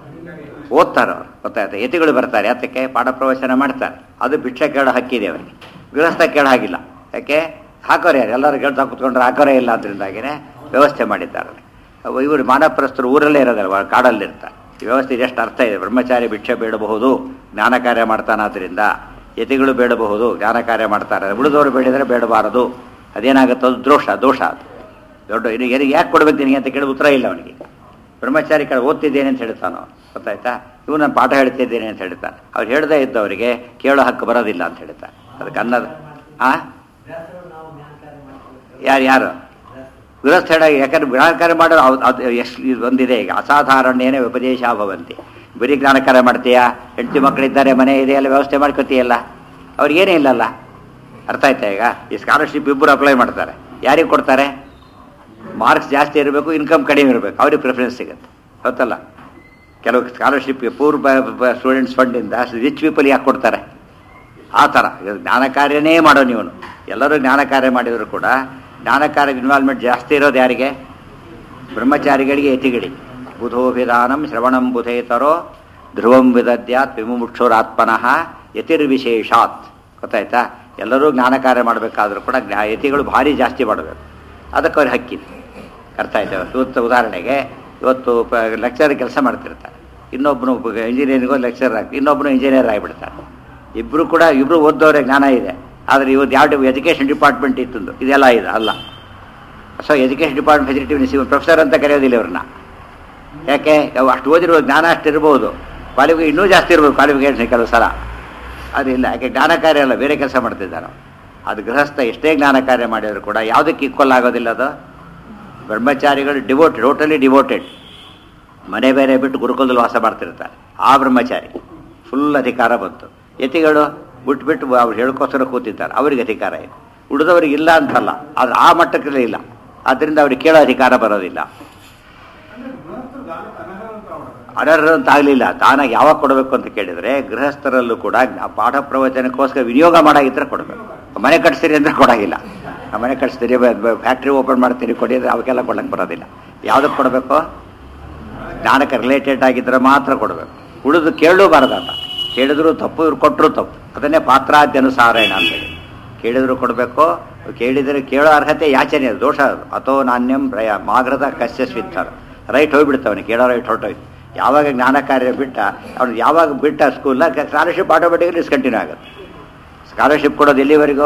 ಓದ್ತಾರೆ ಅವ್ರು ಗೊತ್ತಾಯ್ತು ಯತಿಗಳು ಬರ್ತಾರೆ ಯಾತಕ್ಕೆ ಪಾಠ ಪ್ರವಚನ ಮಾಡ್ತಾರೆ ಅದು ಭಿಕ್ಷೆ ಕೇಳೋ ಹಕ್ಕಿದೆ ಅವರಿಗೆ ಗೃಹಸ್ಥ ಕೇಳೋ ಹಾಗಿಲ್ಲ ಯಾಕೆ ಹಾಕೋರೆ ಯಾರು ಎಲ್ಲರೂ ಕೇಳ್ತಾ ಕೂತ್ಕೊಂಡ್ರೆ ಹಾಕೋರೇ ಇಲ್ಲ ಅದರಿಂದಾಗಿನೇ ವ್ಯವಸ್ಥೆ ಮಾಡಿದ್ದಾರೆ ಅವು ಇವರು ಮಾನಪ್ರಸ್ಥರು ಊರಲ್ಲೇ ಇರೋದಲ್ವ ಕಾಡಲ್ಲಿರ್ತಾರೆ ಈ ವ್ಯವಸ್ಥೆ ಎಷ್ಟು ಅರ್ಥ ಇದೆ ಬ್ರಹ್ಮಚಾರಿ ಭಿಕ್ಷೆ ಬೇಡಬಹುದು ಜ್ಞಾನ ಕಾರ್ಯ ಮಾಡ್ತಾನಾದ್ರಿಂದ ಯತಿಗಳು ಬೇಡಬಹುದು ಜ್ಞಾನ ಕಾರ್ಯ ಮಾಡ್ತಾರೆ ಉಳಿದವರು ಬೇಡಿದರೆ ಬೇಡಬಾರದು ಅದೇನಾಗುತ್ತೆ ಅದು ದೋಷ ದೋಷ ಅದು ದೊಡ್ಡ ಇದು ಏನಿಗೆ ಯಾಕೆ ಕೊಡ್ಬೇಕು ನಿನಗೆ ಅಂತ ಕೇಳಿ ಉತ್ತರ ಇಲ್ಲ ಅವನಿಗೆ ಬ್ರಹ್ಮಚಾರಿ ಕಡೆ ಓದ್ತಿದ್ದೇನೆ ಅಂತ ಹೇಳ್ತಾನೋ ಗೊತ್ತಾಯ್ತಾ ಇವು ನಾನು ಪಾಠ ಹೇಳ್ತಿದ್ದೇನೆ ಅಂತ ಹೇಳ್ತಾನೆ ಅವ್ರು ಹೇಳ್ದೇ ಇದ್ದವರಿಗೆ ಕೇಳೋ ಹಕ್ಕು ಬರೋದಿಲ್ಲ ಅಂತ ಹೇಳ್ತಾನೆ ಅದಕ್ಕೆ ಅನ್ನದ ಆ ಯಾರು ಯಾರು ಗೃಹಸ್ಥ ಹೇಳ ಯಾಕಂದ್ರೆ ಜ್ಞಾನಕಾರ್ಯ ಮಾಡೋದು ಅವ್- ಅದು ಎಷ್ಟು ಇದು ಒಂದಿದೆ ಈಗ ಅಸಾಧಾರಣೇನೆ ಉಪದೇಶ ಭವಂತಿ ಬರೀ ಜ್ಞಾನಕಾರ್ಯ ಮಾಡ್ತೀಯಾ ಹೆಂಡತಿ ಮಕ್ಕಳಿದ್ದಾರೆ ಮನೆ ಇದೆ ಎಲ್ಲ ವ್ಯವಸ್ಥೆ ಮಾಡ್ಕೊತೀಯಲ್ಲ ಅವ್ರಿಗೇನೇ ಇಲ್ಲಲ್ಲ ಅರ್ಥ ಆಯ್ತಾ ಈಗ ಈ ಸ್ಕಾಲರ್ಶಿಪ್ ಇಬ್ಬರು ಅಪ್ಲೈ ಮಾಡ್ತಾರೆ ಯಾರಿಗೆ ಕೊಡ್ತಾರೆ ಮಾರ್ಕ್ಸ್ ಜಾಸ್ತಿ ಇರಬೇಕು ಇನ್ಕಮ್ ಕಡಿಮೆ ಇರಬೇಕು ಅವ್ರಿಗೆ ಪ್ರಿಫರೆನ್ಸ್ ಸಿಗುತ್ತೆ ಗೊತ್ತಲ್ಲ ಕೆಲವು ಸ್ಕಾಲರ್ಶಿಪ್ ಪೂರ್ ಸ್ಟೂಡೆಂಟ್ಸ್ ಫಂಡಿಂದ ರಿಚ್ ಪೀಪಲ್ ಯಾಕೆ ಕೊಡ್ತಾರೆ ಆ ಥರ ಇದು ಜ್ಞಾನ ಕಾರ್ಯನೇ ಮಾಡೋ ನೀವು ಎಲ್ಲರೂ ಜ್ಞಾನ ಕಾರ್ಯ ಮಾಡಿದ್ರು ಕೂಡ ಜ್ಞಾನ ಕಾರ್ಯ ಇನ್ವಾಲ್ವ್ಮೆಂಟ್ ಜಾಸ್ತಿ ಇರೋದು ಯಾರಿಗೆ ಬ್ರಹ್ಮಚಾರಿಗಳಿಗೆ ಯತಿಗಳಿಗೆ ಬುಧೋಭಿಧಾನಂ ಶ್ರವಣಂ ಬುಧೇತರೋ ಧ್ರುವಂ ವಿದದ್ಯಾತ್ ವಿಮುಕ್ಷುರಾತ್ಮನಃ ಯತಿರ್ವಿಶೇಷಾತ್ ಗೊತ್ತಾಯ್ತಾ ಎಲ್ಲರೂ ಜ್ಞಾನ ಕಾರ್ಯ ಮಾಡಬೇಕಾದ್ರೂ ಕೂಡ ಜ್ಞಾ ಯತಿಗಳು ಭಾರಿ ಜಾಸ್ತಿ ಮಾಡಬೇಕು ಅದಕ್ಕೆ ಅವ್ರಿಗೆ ಹಕ್ಕಿದೆ ಅರ್ಥ ಆಯ್ತಾ ಇವತ್ತು ಉದಾಹರಣೆಗೆ ಇವತ್ತು ಲೆಕ್ಚರ್ ಕೆಲಸ ಮಾಡ್ತಿರ್ತಾರೆ ಇನ್ನೊಬ್ಬನು ಇಂಜಿನಿಯರಿಂಗೋ ಲೆಕ್ಚರ್ ಆಗಿ ಇನ್ನೊಬ್ಬನು ಇಂಜಿನಿಯರ್ ಆಗಿಬಿಡ್ತಾರೆ ಇಬ್ಬರು ಕೂಡ ಇಬ್ಬರು ಓದೋರೆ ಜ್ಞಾನ ಇದೆ ಆದರೆ ಇವತ್ತು ಯಾವ ಎಜುಕೇಷನ್ ಡಿಪಾರ್ಟ್ಮೆಂಟ್ ಇತ್ತು ಇದೆಲ್ಲ ಇದೆ ಅಲ್ಲ so education department facility professor ಅಂತ ಕರೆಯೋದಿಲ್ಲ ಇವ್ರನ್ನ ಯಾಕೆ ಅವು ಅಷ್ಟು ಓದಿರುವ ಜ್ಞಾನ ಅಷ್ಟು ಇರ್ಬೋದು ಕ್ವಾಲಿಫಿ ಇನ್ನೂ ಜಾಸ್ತಿ ಇರ್ಬೋದು ಕ್ವಾಲಿಫಿಕೇಷನ್ ಕೆಲವು ಸಲ ಅದಿಲ್ಲ ಯಾಕೆ ಜ್ಞಾನ ಕಾರ್ಯ ಅಲ್ಲ ಬೇರೆ ಕೆಲಸ ಮಾಡ್ತಿದ್ದಾನೆ ಅವ್ನು. ಅದು ಗೃಹಸ್ಥ ಎಷ್ಟೇ ಜ್ಞಾನ ಕಾರ್ಯ ಮಾಡಿದ್ರು ಕೂಡ ಯಾವುದಕ್ಕೆ ಈಕ್ವಲ್ ಆಗೋದಿಲ್ಲ ಅದು ಬ್ರಹ್ಮಚಾರಿಗಳು ಡಿವೋಟೆಡ್ ಟೋಟಲಿ ಡಿವೋಟೆಡ್ ಮನೆ ಬೇರೆ ಬಿಟ್ಟು ಗುರುಕುಲದಲ್ಲಿ ವಾಸ ಮಾಡ್ತಿರ್ತಾರೆ ಆ ಬ್ರಹ್ಮಚಾರಿ ಫುಲ್ ಅಧಿಕಾರ ಬಂತು ಯತಿಗಳು ಬಿಟ್ಟು ಬಿಟ್ಟು ಅವ್ರು ಹೇಳ್ಕೋಸ್ಕರ ಕೂತಿದ್ದಾರೆ ಅವ್ರಿಗೆ ಅಧಿಕಾರ ಇದೆ ಉಳಿದವರಿಗೆ ಇಲ್ಲ ಅಂತಲ್ಲ ಅದು ಆ ಮಟ್ಟಕ್ಕೆ ಇಲ್ಲ ಆದ್ದರಿಂದ ಅವ್ರಿಗೆ ಕೇಳೋ ಅಧಿಕಾರ ಬರೋದಿಲ್ಲ ಅಂದ್ರೆ ಗೃಹಸ್ಥರು ಗಾನಕ್ಕೆ ಅನರ್ಹರು ಅಂತ ಮಾಡೋದು ಅನರ್ಹ ಅಂತ ಆಗಲಿಲ್ಲ ತಾನಾಗಿ ಯಾವಾಗ ಕೊಡಬೇಕು ಅಂತ ಕೇಳಿದರೆ ಗೃಹಸ್ಥರಲ್ಲೂ ಕೂಡ ಆ ಪಾಠ ಪ್ರವಚನಕ್ಕೋಸ್ಕರ ವಿನಿಯೋಗ ಮಾಡಾಗಿದ್ರೆ ಕೊಡಬೇಕು ಮನೆ ಕಟ್ಸ್ತೀರಿ ಅಂದ್ರೆ ಕೊಡಾಗಿಲ್ಲ ಆ ಮನೆ ಕಟ್ಸ್ತೀರಿ ಫ್ಯಾಕ್ಟ್ರಿ ಓಪನ್ ಮಾಡ್ತೀರಿ ಕೊಡಿ ಅಂದ್ರೆ ಅವಕ್ಕೆಲ್ಲ ಕೊಡಕ್ಕೆ ಬರೋದಿಲ್ಲ ಯಾವುದಕ್ಕೆ ಕೊಡಬೇಕು ಜ್ಞಾನಕ್ಕೆ ರಿಲೇಟೆಡ್ ಆಗಿದ್ರೆ ಮಾತ್ರ ಕೊಡಬೇಕು ಉಳಿದು ಕೇಳಲೂಬಾರ್ದಂತ ಕೇಳಿದ್ರು ತಪ್ಪು ಇವ್ರು ಕೊಟ್ಟರು ತಪ್ಪು ಅದನ್ನೇ ಪಾತ್ರಾದ್ಯನುಸಾರೇಣ ಅಂತೇಳಿ ಕೇಳಿದ್ರು ಕೊಡಬೇಕು ಕೇಳಿದರೆ ಕೇಳೋ ಅರ್ಹತೆ ಯಾಚನೆ ಅದು ದೋಷ ಅದು ಅಥೋ ನಾಣ್ಯಂ ರಯ ಮಾಗ್ರದ ಕಸ್ಯ ಸ್ವಿತ್ತರ ರೈಟ್ ಹೋಗ್ಬಿಡ್ತಾವನು ಕೇಳೋ ರೈಟ್ ಹೊರಟೋಯ್ತು ಯಾವಾಗ ಜ್ಞಾನ ಕಾರ್ಯ ಬಿಟ್ಟ ಅವ್ನು ಯಾವಾಗ ಬಿಟ್ಟ ಸ್ಕೂಲ್ನ ಸ್ಕಾಲರ್ಶಿಪ್ ಆಟೋಮೆಟಿಕಲಿ ಡಿಸ್ಕಂಟಿನ್ಯೂ ಆಗುತ್ತೆ ಸ್ಕಾಲರ್ಶಿಪ್ ಕೊಡೋದು ಎಲ್ಲಿವರೆಗೂ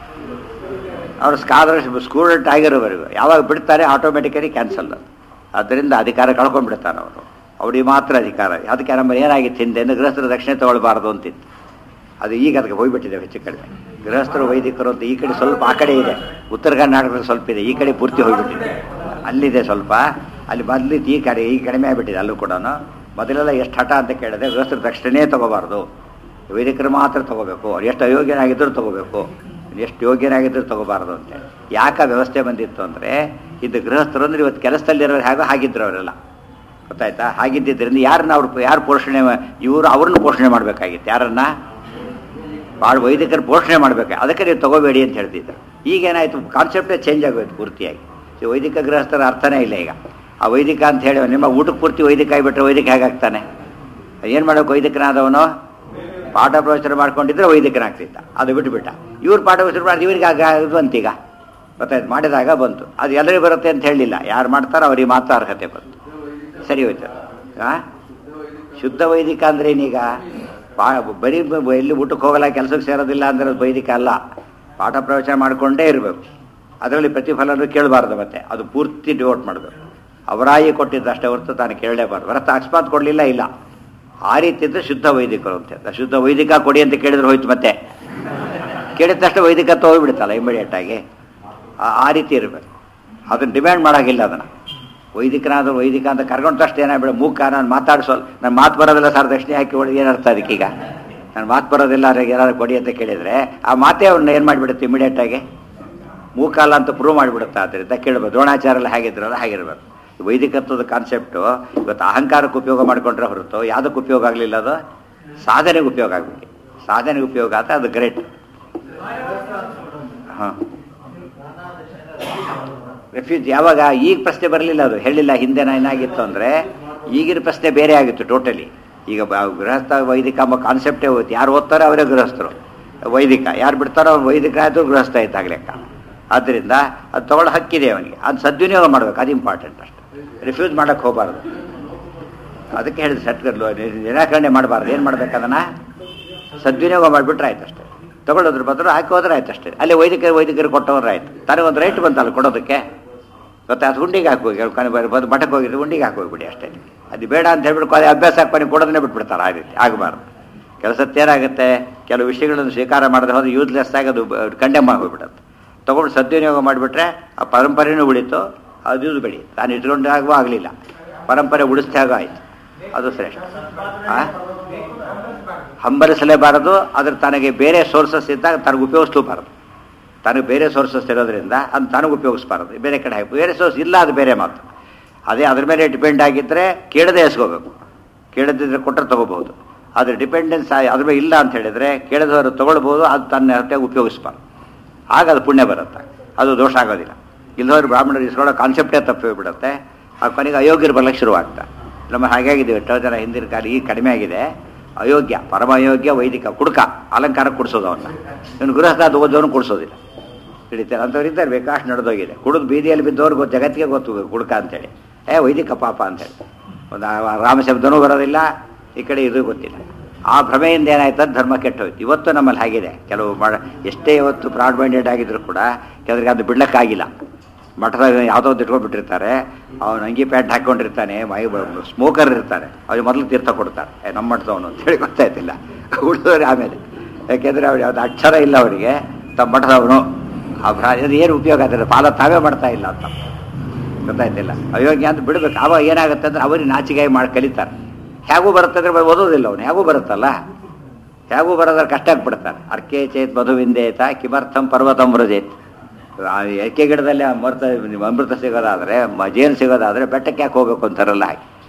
ಅವ್ರು ಸ್ಕಾಲರ್ಶಿಪ್ ಸ್ಟೂಡೆಂಟ್ ಆಗಿರೋವರೆಗೂ ಯಾವಾಗ ಬಿಡ್ತಾರೆ ಆಟೋಮೆಟಿಕಲಿ ಕ್ಯಾನ್ಸಲ್ ಅದರಿಂದ ಅಧಿಕಾರ ಕಳ್ಕೊಂಡ್ಬಿಡ್ತಾನೆ ಅವರು ಅವ್ರಿಗೆ ಮಾತ್ರ ಅಧಿಕಾರ ಅದಕ್ಕೆ ನಮ್ಮ ಏನಾಗಿತ್ತು ಹಿಂದೆ ಅಂದ್ರೆ ಗೃಹಸ್ಥರು ದಕ್ಷಿಣೆ ತಗೊಳ್ಬಾರ್ದು ಅಂತಿತ್ತು ಅದು ಈಗ ಅದಕ್ಕೆ ಹೋಗ್ಬಿಟ್ಟಿದೆ ಹೆಚ್ಚು ಕಡಿಮೆ ಗೃಹಸ್ಥರು ವೈದಿಕರು ಅಂತ ಈ ಕಡೆ ಸ್ವಲ್ಪ ಆ ಕಡೆ ಇದೆ ಉತ್ತರ ಕರ್ನಾಟಕದಲ್ಲಿ ಸ್ವಲ್ಪ ಇದೆ ಈ ಕಡೆ ಪೂರ್ತಿ ಹೋಗ್ಬಿಟ್ಟಿದೆ ಅಲ್ಲಿದೆ ಸ್ವಲ್ಪ ಅಲ್ಲಿ ಮೊದಲಿದ್ದು ಈ ಕಡೆ ಈ ಕಡಿಮೆ ಆಗಿಬಿಟ್ಟಿದೆ ಅಲ್ಲೂ ಕೂಡ ಮೊದಲೆಲ್ಲ ಎಷ್ಟು ಹಠ ಅಂತ ಕೇಳಿದ್ರೆ ಗೃಹಸ್ಥರು ದಕ್ಷಿಣೇ ತಗೋಬಾರ್ದು ವೈದಿಕರು ಮಾತ್ರ ತಗೋಬೇಕು ಅವ್ರು ಎಷ್ಟು ಅಯೋಗ್ಯನಾಗಿದ್ದರೂ ತಗೋಬೇಕು ಎಷ್ಟು ಯೋಗ್ಯನಾಗಿದ್ದರೂ ತಗೋಬಾರ್ದು ಅಂತೇಳಿ ಯಾಕೆ ಆ ವ್ಯವಸ್ಥೆ ಬಂದಿತ್ತು ಅಂದರೆ ಇದು ಗೃಹಸ್ಥರು ಅಂದ್ರೆ ಇವತ್ತು ಕೆಲಸದಲ್ಲಿರೋರು ಹೇಗೋ ಹಾಗಿದ್ರು ಅವರೆಲ್ಲ ಗೊತ್ತಾಯ್ತಾ ಹಾಗಿದ್ದರಿಂದ ಯಾರನ್ನ ಅವ್ರು ಯಾರು ಪೋಷಣೆ ಇವರು ಅವ್ರನ್ನ ಪೋಷಣೆ ಮಾಡಬೇಕಾಗಿತ್ತು ಯಾರನ್ನ ಭಾಳ ವೈದಿಕರು ಪೋಷಣೆ ಮಾಡಬೇಕು ಅದಕ್ಕೆ ನೀವು ತಗೋಬೇಡಿ ಅಂತ ಹೇಳ್ತಿದ್ರು ಈಗೇನಾಯಿತು ಕಾನ್ಸೆಪ್ಟೇ ಚೇಂಜ್ ಆಗೋಯ್ತು ಪೂರ್ತಿಯಾಗಿ ಈ ವೈದಿಕ ಗೃಹಸ್ಥರ ಅರ್ಥನೇ ಇಲ್ಲ ಈಗ ಆ ವೈದಿಕ ಅಂತ ಹೇಳಿ ನಿಮ್ಮ ಊಟಕ್ಕೆ ಪೂರ್ತಿ ವೈದಿಕ ಆಗಿಬಿಟ್ರೆ ವೈದಿಕ ಹೇಗಾಗ್ತಾನೆ ಏನು ಮಾಡಬೇಕು ವೈದಿಕನಾದವನು ಪಾಠ ಪ್ರವಚನ ಮಾಡ್ಕೊಂಡಿದ್ರೆ ವೈದಿಕನಾಗ್ತಿದ್ದ ಅದು ಬಿಟ್ಟುಬಿಟ್ಟ ಇವ್ರು ಪಾಠ ಪ್ರವಚನ ಮಾಡಿ ಇವ್ರಿಗೆ ಆಗ ಇದು ಬಂತೀಗ ಗೊತ್ತಾಯ್ತು ಮಾಡಿದಾಗ ಬಂತು ಅದು ಎಲ್ಲರಿಗೂ ಬರುತ್ತೆ ಅಂತ ಹೇಳಲಿಲ್ಲ ಯಾರು ಮಾಡ್ತಾರೋ ಅವ್ರಿಗೆ ಮಾತ್ರ ಅರ್ಹತೆ ಬಂತು ಸರಿ ಹೋಯ್ತು ಆ ಶುದ್ಧ ವೈದಿಕ ಅಂದ್ರೆ ಏನೀಗ ಪಾ ಬರೀ ಬ- ಎಲ್ಲಿ ಊಟಕ್ಕೆ ಹೋಗಲ್ಲ ಕೆಲಸಕ್ಕೆ ಸೇರೋದಿಲ್ಲ ಅಂದ್ರೆ ಅದು ವೈದಿಕ ಅಲ್ಲ ಪಾಠ ಪ್ರವಚನ ಮಾಡಿಕೊಂಡೇ ಇರಬೇಕು ಅದರಲ್ಲಿ ಪ್ರತಿಫಲನೂ ಕೇಳಬಾರ್ದು ಮತ್ತೆ ಅದು ಪೂರ್ತಿ ಡಿವೋಟ್ ಮಾಡಬೇಕು ಅವರಾಯಿ ಕೊಟ್ಟಿದ್ದಷ್ಟೇ ಹೊರತು ತಾನು ಕೇಳಲೇಬಾರ್ದು ಹೊರತು ಅಕಸ್ಮಾತ್ ಕೊಡಲಿಲ್ಲ ಇಲ್ಲ ಆ ರೀತಿ ಇದ್ರೆ ಶುದ್ಧ ವೈದಿಕರು ಅಂತ ಹೇಳ್ತಾರೆ. ಶುದ್ಧ ವೈದಿಕ ಕೊಡಿ ಅಂತ ಕೇಳಿದ್ರೆ ಹೋಯ್ತು ಮತ್ತೆ ಕೇಳಿದ ತಕ್ಷಣ ವೈದಿಕತ್ವ ಹೋಗ್ಬಿಡುತ್ತಲ್ಲ ಇಮಿಡಿಯೇಟ್ ಆಗಿ ಆ- ಆ ರೀತಿ ಇರಬೇಕು ಅದನ್ನ ಡಿಮ್ಯಾಂಡ್ ಮಾಡೋಂಗಿಲ್ಲ ಅದನ್ನು ವೈದಿಕನಾದ್ರು ವೈದಿಕ ಅಂತ ಕರ್ಕೊಂಡು ತಕ್ಷಣ ಏನಾಗ್ಬಿಡ ಮೂಕ ನಾನು ಮಾತಾಡ್ಸೋಲ್ ನನ್ನ ಮಾತು ಬರೋದಿಲ್ಲ ಸರ್ ದಕ್ಷಿಣೆ ಹಾಕಿ ಹೊಡೆದು ಏನರ್ಥ ಅದಕ್ಕೀಗ ನನ್ನ ಮಾತು ಬರೋದಿಲ್ಲ ಅವ್ರಿಗೆ ಏನಾದ್ರು ಕೊಡಿ ಅಂತ ಕೇಳಿದರೆ ಆ ಮಾತೇ ಅವ್ರನ್ನ ಏನು ಮಾಡಿಬಿಡುತ್ತೆ ಇಮಿಡಿಯೇಟ್ ಆಗಿ ಮೂಕಾಲ ಅಂತ ಪ್ರೂವ್ ಮಾಡಿಬಿಡುತ್ತೆ ಆದ್ದರಿಂದ ಕೇಳಬೇಕು ದ್ರೋಣಾಚಾರ ಎಲ್ಲ ಹೇಗಿದ್ರಲ್ಲ ಹಾಗಿರ್ಬೇಕು ಈ ವೈದಿಕತ್ವದ ಕಾನ್ಸೆಪ್ಟು ಇವತ್ತು ಅಹಂಕಾರಕ್ಕೆ ಉಪಯೋಗ ಮಾಡಿಕೊಂಡ್ರೆ ಹೊರತು ಯಾವುದಕ್ಕೆ ಉಪಯೋಗ ಆಗಲಿಲ್ಲ ಅದು ಸಾಧನೆಗೆ ಉಪಯೋಗ ಆಗ್ಬಿಟ್ಟು ಸಾಧನೆಗೆ ಉಪಯೋಗ ಆತ ಅದು ಗ್ರೇಟ್ ಹಾಂ ರೆಫ್ಯೂಜ್ ಯಾವಾಗ ಈಗ ಪ್ರಶ್ನೆ ಬರಲಿಲ್ಲ ಅದು ಹೇಳಿಲ್ಲ ಹಿಂದೆ ಏನಾಗಿತ್ತು ಅಂದರೆ ಈಗಿನ ಪ್ರಶ್ನೆ ಬೇರೆ ಆಗಿತ್ತು ಟೋಟಲಿ ಈಗ ಬ- ಗೃಹಸ್ಥ ವೈದಿಕ ಎಂಬ ಕಾನ್ಸೆಪ್ಟೇ ಹೋಯ್ತು ಯಾರು ಓದ್ತಾರೋ ಅವರೇ ಗೃಹಸ್ಥರು ವೈದಿಕ ಯಾರು ಬಿಡ್ತಾರೋ ಅವ್ನು ವೈದಿಕ ಆದರೂ ಗೃಹಸ್ಥ ಇದ್ದಾಗ ಲೆಕ್ಕ ಆದ್ದರಿಂದ ಅದು ತಗೊಳ್ಳೋ ಹಕ್ಕಿದೆ ಅವನಿಗೆ ಅದು ಸದ್ವಿನಿಯೋಗ ಮಾಡಬೇಕು ಅದು ಇಂಪಾರ್ಟೆಂಟ್ ಅಷ್ಟೆ ರಿಫ್ಯೂಸ್ ಮಾಡೋಕ್ಕೆ ಹೋಗಬಾರ್ದು ಅದಕ್ಕೆ ಹೇಳಿದ ಸಟ್ಗರ್ಲು ನಿರಾಕರಣೆ ಮಾಡಬಾರ್ದು ಏನು ಮಾಡ್ಬೇಕು ಅದನ್ನು ಸದ್ವಿನಿಯೋಗ ಮಾಡಿಬಿಟ್ರೆ ಆಯ್ತು ಅಷ್ಟೇ ತಗೊಳ್ಳೋದ್ರ ಬದಲು ಹಾಕಿ ಹೋದ್ರೆ ಆಯ್ತು ಅಷ್ಟೇ ಅಲ್ಲಿ ವೈದಿಕರು ವೈದಿಕರು ಕೊಟ್ಟವ್ರೆ ಆಯ್ತು ತನಗೆ ಒಂದು ರೈಟ್ ಬಂತಲ್ಲ ಕೊಡೋದಕ್ಕೆ ಗೊತ್ತಾ ಅದು ಹುಂಡಿಗೆ ಹಾಕೋಗಿ ಬಂದು ಮಠಕ್ಕೆ ಹೋಗಿದ್ರೆ ಹುಂಡಿಗೆ ಹಾಕೋಗ್ಬಿಡಿ ಅಷ್ಟೇ ಅದು ಬೇಡ ಅಂತ ಹೇಳ್ಬಿಟ್ಟು ಅದೇ ಅಭ್ಯಾಸ ಹಾಕೊಂಡು ಕೊಡೋದನ್ನೇ ಬಿಟ್ಬಿಡ್ತಾರೆ ಆ ರೀತಿ ಆಗಬಾರ್ದು ಕೆಲಸಕ್ಕೆ ಏನಾಗುತ್ತೆ ಕೆಲವು ವಿಷಯಗಳನ್ನು ಸ್ವೀಕಾರ ಮಾಡದೆ ಹೋದ್ರೆ ಯೂಸ್ಲೆಸ್ ಆಗಿ ಅದು ಕಂಡೆಮ್ ಆಗೋಗ್ಬಿಡುತ್ತೆ ತೊಗೊಂಡು ಸದ್ವಿನಿಯೋಗ ಮಾಡಿಬಿಟ್ರೆ ಆ ಪರಂಪರೆನೂ ಉಳಿತು ಅದು ಯೂಸ್ ಬೆಳಿ ತಾನು ಇಟ್ಕೊಂಡಾಗೂ ಆಗಲಿಲ್ಲ ಪರಂಪರೆ ಉಳಿಸ್ದಾಗ ಆಯಿತು ಅದು ಶ್ರೇಷ್ಠ ಆ ಹಂಬಲಿಸಲೇಬಾರದು ಅದ್ರ ತನಗೆ ಬೇರೆ ಸೋರ್ಸಸ್ ಇದ್ದಾಗ ತನಗೆ ಉಪಯೋಗಿಸ್ಲೂಬಾರದು ತನಗೆ ಬೇರೆ ಸೋರ್ಸಸ್ ಇರೋದ್ರಿಂದ ಅದು ತನಗೆ ಉಪಯೋಗಿಸ್ಬಾರದು ಬೇರೆ ಕಡೆ ಹಾಕಿ ಬೇರೆ ಸೋರ್ಸ್ ಇಲ್ಲ ಅದು ಬೇರೆ ಮಾತು ಅದೇ ಅದ್ರ ಮೇಲೆ ಡಿಪೆಂಡ್ ಆಗಿದ್ದರೆ ಕೇಳದೆ ಎಸ್ಕೋಬೇಕು ಕೇಳದಿದ್ರೆ ಕೊಟ್ಟರೆ ತೊಗೋಬಹುದು ಅದ್ರ ಡಿಪೆಂಡೆನ್ಸ್ ಅದ್ರ ಮೇಲೆ ಇಲ್ಲ ಅಂತ ಹೇಳಿದರೆ ಕೇಳದವರು ತೊಗೊಳ್ಬೋದು ಅದು ತನ್ನ ಹೊಟ್ಟೆಗೆ ಉಪಯೋಗಿಸ್ಬಾರ್ದು ಆಗ ಅದು ಪುಣ್ಯ ಬರುತ್ತೆ ಅದು ದೋಷ ಆಗೋದಿಲ್ಲ ಇಲ್ಲದವ್ರು ಬ್ರಾಹ್ಮಣರು ಇಸ್ಕೊಳ್ಳೋ ಕಾನ್ಸೆಪ್ಟೇ ತಪ್ಪಿ ಹೋಗ್ಬಿಡುತ್ತೆ ಆ ಕೊನೆಗೆ ಅಯೋಗ್ಯರು ಬರ್ಲಿಕ್ಕೆ ಶುರುವಾಗ್ತಾ ನಮ್ಮ ಹಾಗಾಗಿದ್ದೀವಿ ಎಷ್ಟೋ ಜನ ಹಿಂದಿನ ಕಾಲ ಈಗ ಕಡಿಮೆ ಆಗಿದೆ ಅಯೋಗ್ಯ ಪರಮ ಅಯೋಗ್ಯ ವೈದಿಕ ಕುಡುಕ ಅಲಂಕಾರ ಕೊಡಿಸೋದು ಅವನ್ನ ಇವನು ಗೃಹಸ್ಥ ಓದೋನು ಕೊಡಿಸೋದಿಲ್ಲ ಹಿಡಿತಾರೆ ಅಂಥವ್ರು ಇದ್ದಾರೆ ಬೇಕಾಷ್ಟು ನಡೆದೋಗಿದೆ ಕುಡಿದು ಬೀದಿಯಲ್ಲಿ ಬಿದ್ದವ್ರು ಗೊತ್ತು ಜಗತ್ತಿಗೆ ಗೊತ್ತು ಕುಡುಕ ಅಂತೇಳಿ ಏ ವೈದಿಕ ಪಾಪ ಅಂತೇಳಿ ಒಂದು ಆ ರಾಮ ಶಬ್ದನೂ ಬರೋದಿಲ್ಲ ಈ ಕಡೆ ಇದು ಗೊತ್ತಿಲ್ಲ ಆ ಭ್ರಮೆಯಿಂದ ಏನಾಯ್ತು ಅಂತ ಧರ್ಮ ಕೆಟ್ಟೋಯ್ತು ಇವತ್ತು ನಮ್ಮಲ್ಲಿ ಹಾಗಿದೆ ಕೆಲವು ಮಾಡ ಎಷ್ಟೇ ಇವತ್ತು ಬ್ರಾಡ್ ಮೈಂಡೆಡ್ ಆಗಿದ್ರು ಕೂಡ ಕೆಲವರಿಗೆ ಅದು ಬಿಡ್ಲಕ್ಕಾಗಿಲ್ಲ ಮಠದಾಗ ಯಾವುದೋ ಒಂದು ಇಟ್ಕೊಂಡ್ಬಿಟ್ಟಿರ್ತಾರೆ ಅವನು ಅಂಗಿ ಪ್ಯಾಂಟ್ ಹಾಕ್ಕೊಂಡಿರ್ತಾನೆ ಮೈ ಸ್ಮೋಕರ್ ಇರ್ತಾರೆ ಅವ್ರಿಗೆ ಮೊದಲು ತೀರ್ಥ ಕೊಡ್ತಾರೆ ಏ ನಮ್ಮ ಮಠದವನು ಅಂತೇಳಿ ಗೊತ್ತಾಯ್ತಿಲ್ಲ ಉಳಿದವ್ರು ಆಮೇಲೆ ಯಾಕೆಂದರೆ ಅವ್ರು ಯಾವ್ದು ಅಕ್ಷರ ಇಲ್ಲ ಅವರಿಗೆ ತಮ್ಮ ಮಠದವನು ಆ ಭ್ರಾ ಅದು ಏನು ಉಪಯೋಗ ಆಗ್ತದೆ ಪಾಲ ತಾವೇ ಮಾಡ್ತಾ ಇಲ್ಲ ಅಂತ ಗೊತ್ತಾಯ್ತಿಲ್ಲ ಅಯೋಗ್ಯ ಅಂತ ಬಿಡ್ಬೇಕು ಅವಾಗ ಏನಾಗುತ್ತೆ ಅಂದ್ರೆ ಅವ್ರಿಗೆ ನಾಚಿಕೆ ಮಾಡಿ ಕಲಿತಾರೆ ಹೇಗೂ ಬರುತ್ತೆ ಅಂದ್ರೆ ಓದೋದಿಲ್ಲ ಅವನು ಹೇಗೂ ಬರುತ್ತಲ್ಲ ಹೇಗೂ ಬರೋದ್ರೆ ಕಷ್ಟ ಆಗ್ಬಿಡ್ತಾರೆ ಅರ್ಕೆ ಚೇತ್ ಮಧುವಿಂದೇತ ಕಿಮರ್ಥಂ ಪರ್ವತಂ ಮೃಜೇತ್ ಆ ಎಕ್ಕೆ ಗಿಡದಲ್ಲಿ ಅಮೃತ ಅಮೃತ ಸಿಗೋದಾದರೆ ಮ- ಜೇನು ಸಿಗೋದಾದರೆ ಬೆಟ್ಟಕ್ಕೆ ಯಾಕೆ ಹೋಗ್ಬೇಕು ಅಂತಾರಲ್ಲ ಹಾಗೆ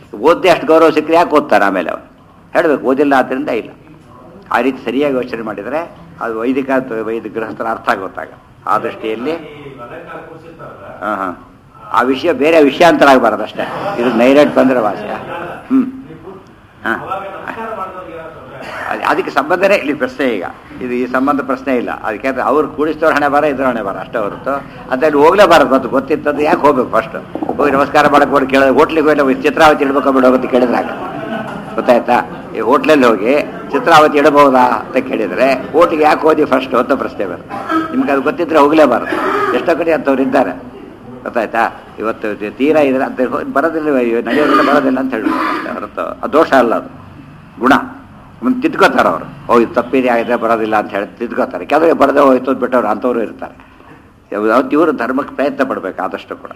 ಓದ್ದೆ ಅಷ್ಟು ಗೌರವ ಸಿಕ್ಕರೆ ಯಾಕೆ ಓದ್ತಾರೆ ಆಮೇಲೆ ಅವ್ರು ಹೇಳಬೇಕು ಓದಿಲ್ಲ ಆದ್ದರಿಂದ ಇಲ್ಲ ಆ ರೀತಿ ಸರಿಯಾಗಿ ಯೋಚನೆ ಮಾಡಿದರೆ ಅದು ವೈದಿಕ ಅಥವಾ ವೈದಿಕ ಗೃಹಸ್ಥರ ಅರ್ಥ ಗೊತ್ತಾಗ ಆ ದೃಷ್ಟಿಯಲ್ಲಿ ಈ ಅಲಂಕಾರ ಕೂರಿಸಿರ್ತಾರಲ್ಲ ಹಾಂ ಹಾಂ ಆ ವಿಷಯ ಬೇರೆ ವಿಷಯಾಂತರ ಆಗಬಾರ್ದು ಅಷ್ಟೇ ಇದು ನೈರೇಟ್ ಬಂದರೆ ವಾಸ್ಯ ಹ್ಞೂ ಹಾಂ ಅವಾಗ ನಮಸ್ಕಾರ ಮಾಡಿದವ್ರಿಗೆ ಏನೋ ತೊಂದರೆ ಅದ್- ಅದಕ್ಕೆ ಸಂಬಂಧನೇ ಇಲ್ಲಿ ಪ್ರಶ್ನೆ ಈಗ ಇದು ಈ ಸಂಬಂಧ ಪ್ರಶ್ನೆ ಇಲ್ಲ ಅದಕ್ಕೆ ಅವ್ರು ಕೂಡಿಸಿದವ್ರ ಹಣೆ ಬರ ಇದ್ರ ಹಣೆ ಬರ ಅಷ್ಟೇ ಹೊರತು ಅಂತ ಅಲ್ಲಿ ಹೋಗ್ಲೇಬಾರದು ಮತ್ತು ಗೊತ್ತಿತ್ತದ್ದು ಯಾಕೆ ಹೋಗ್ಬೇಕು ಫಸ್ಟ್ ಹೋಗಿ ನಮಸ್ಕಾರ ಮಾಡಕ್ಕೆ ಹೋಗಿ ಕೇಳಿದ್ರೆ ಹೋಟ್ಲಿಗೆ ಹೋಗಿ ಚಿತ್ರಾವತಿ ಇಡ್ಬೇಕು ಬಿಡೋ ಅಂತ ಕೇಳಿದ್ರೆ ಆಗ ಗೊತ್ತಾಯ್ತಾ ಈ ಹೋಟ್ಲಲ್ಲಿ ಹೋಗಿ ಚಿತ್ರಾವತಿ ಇಡಬಹುದಾ ಅಂತ ಕೇಳಿದರೆ ಹೋಟ್ಲಿಗೆ ಯಾಕೆ ಹೋದಿ ಫಸ್ಟ್ ಅಂತ ಪ್ರಶ್ನೆ ಬರುತ್ತೆ ನಿಮ್ಗೆ ಅದು ಗೊತ್ತಿದ್ರೆ ಹೋಗ್ಲೇಬಾರದು ಎಷ್ಟೋ ಕಡೆ ಅಂಥವ್ರು ಇದ್ದಾರೆ ಗೊತ್ತಾಯ್ತಾ ಇವತ್ತು ಇದು ತೀರಾ ಇದ್ರೆ ಅದು ಹೋ- ಬರೋದಿಲ್ಲ ಅಯ್ಯೋ, ನಡೆಯೋದಿಲ್ಲ ಬರೋದಿಲ್ಲ ಅಂತ ಹೇಳ್ಬೋದು ಅಷ್ಟೇ ಹೊರತು ಅದು ದೋಷ ಅಲ್ಲ ಅದು ಗುಣ ಮುಂದೆ ತಿದ್ಕೋತಾರೆ ಅವರು ಓ ಇದು ತಪ್ಪಿದೆ ಆಗಿದೆ ಬರೋದಿಲ್ಲ ಅಂತ ಹೇಳಿ ತಿದ್ಕೋತಾರೆ ಕೆಲವರಿಗೆ ಬರದೇ ಹೋಯ್ತು ಅಂತ ಬಿಟ್ಟವ್ರು ಅಂಥವ್ರು ಇರ್ತಾರೆ ಯಾವತ್ತು ಇವರು ಧರ್ಮಕ್ಕೆ ಪ್ರಯತ್ನ ಪಡಬೇಕು ಆದಷ್ಟು ಕೂಡ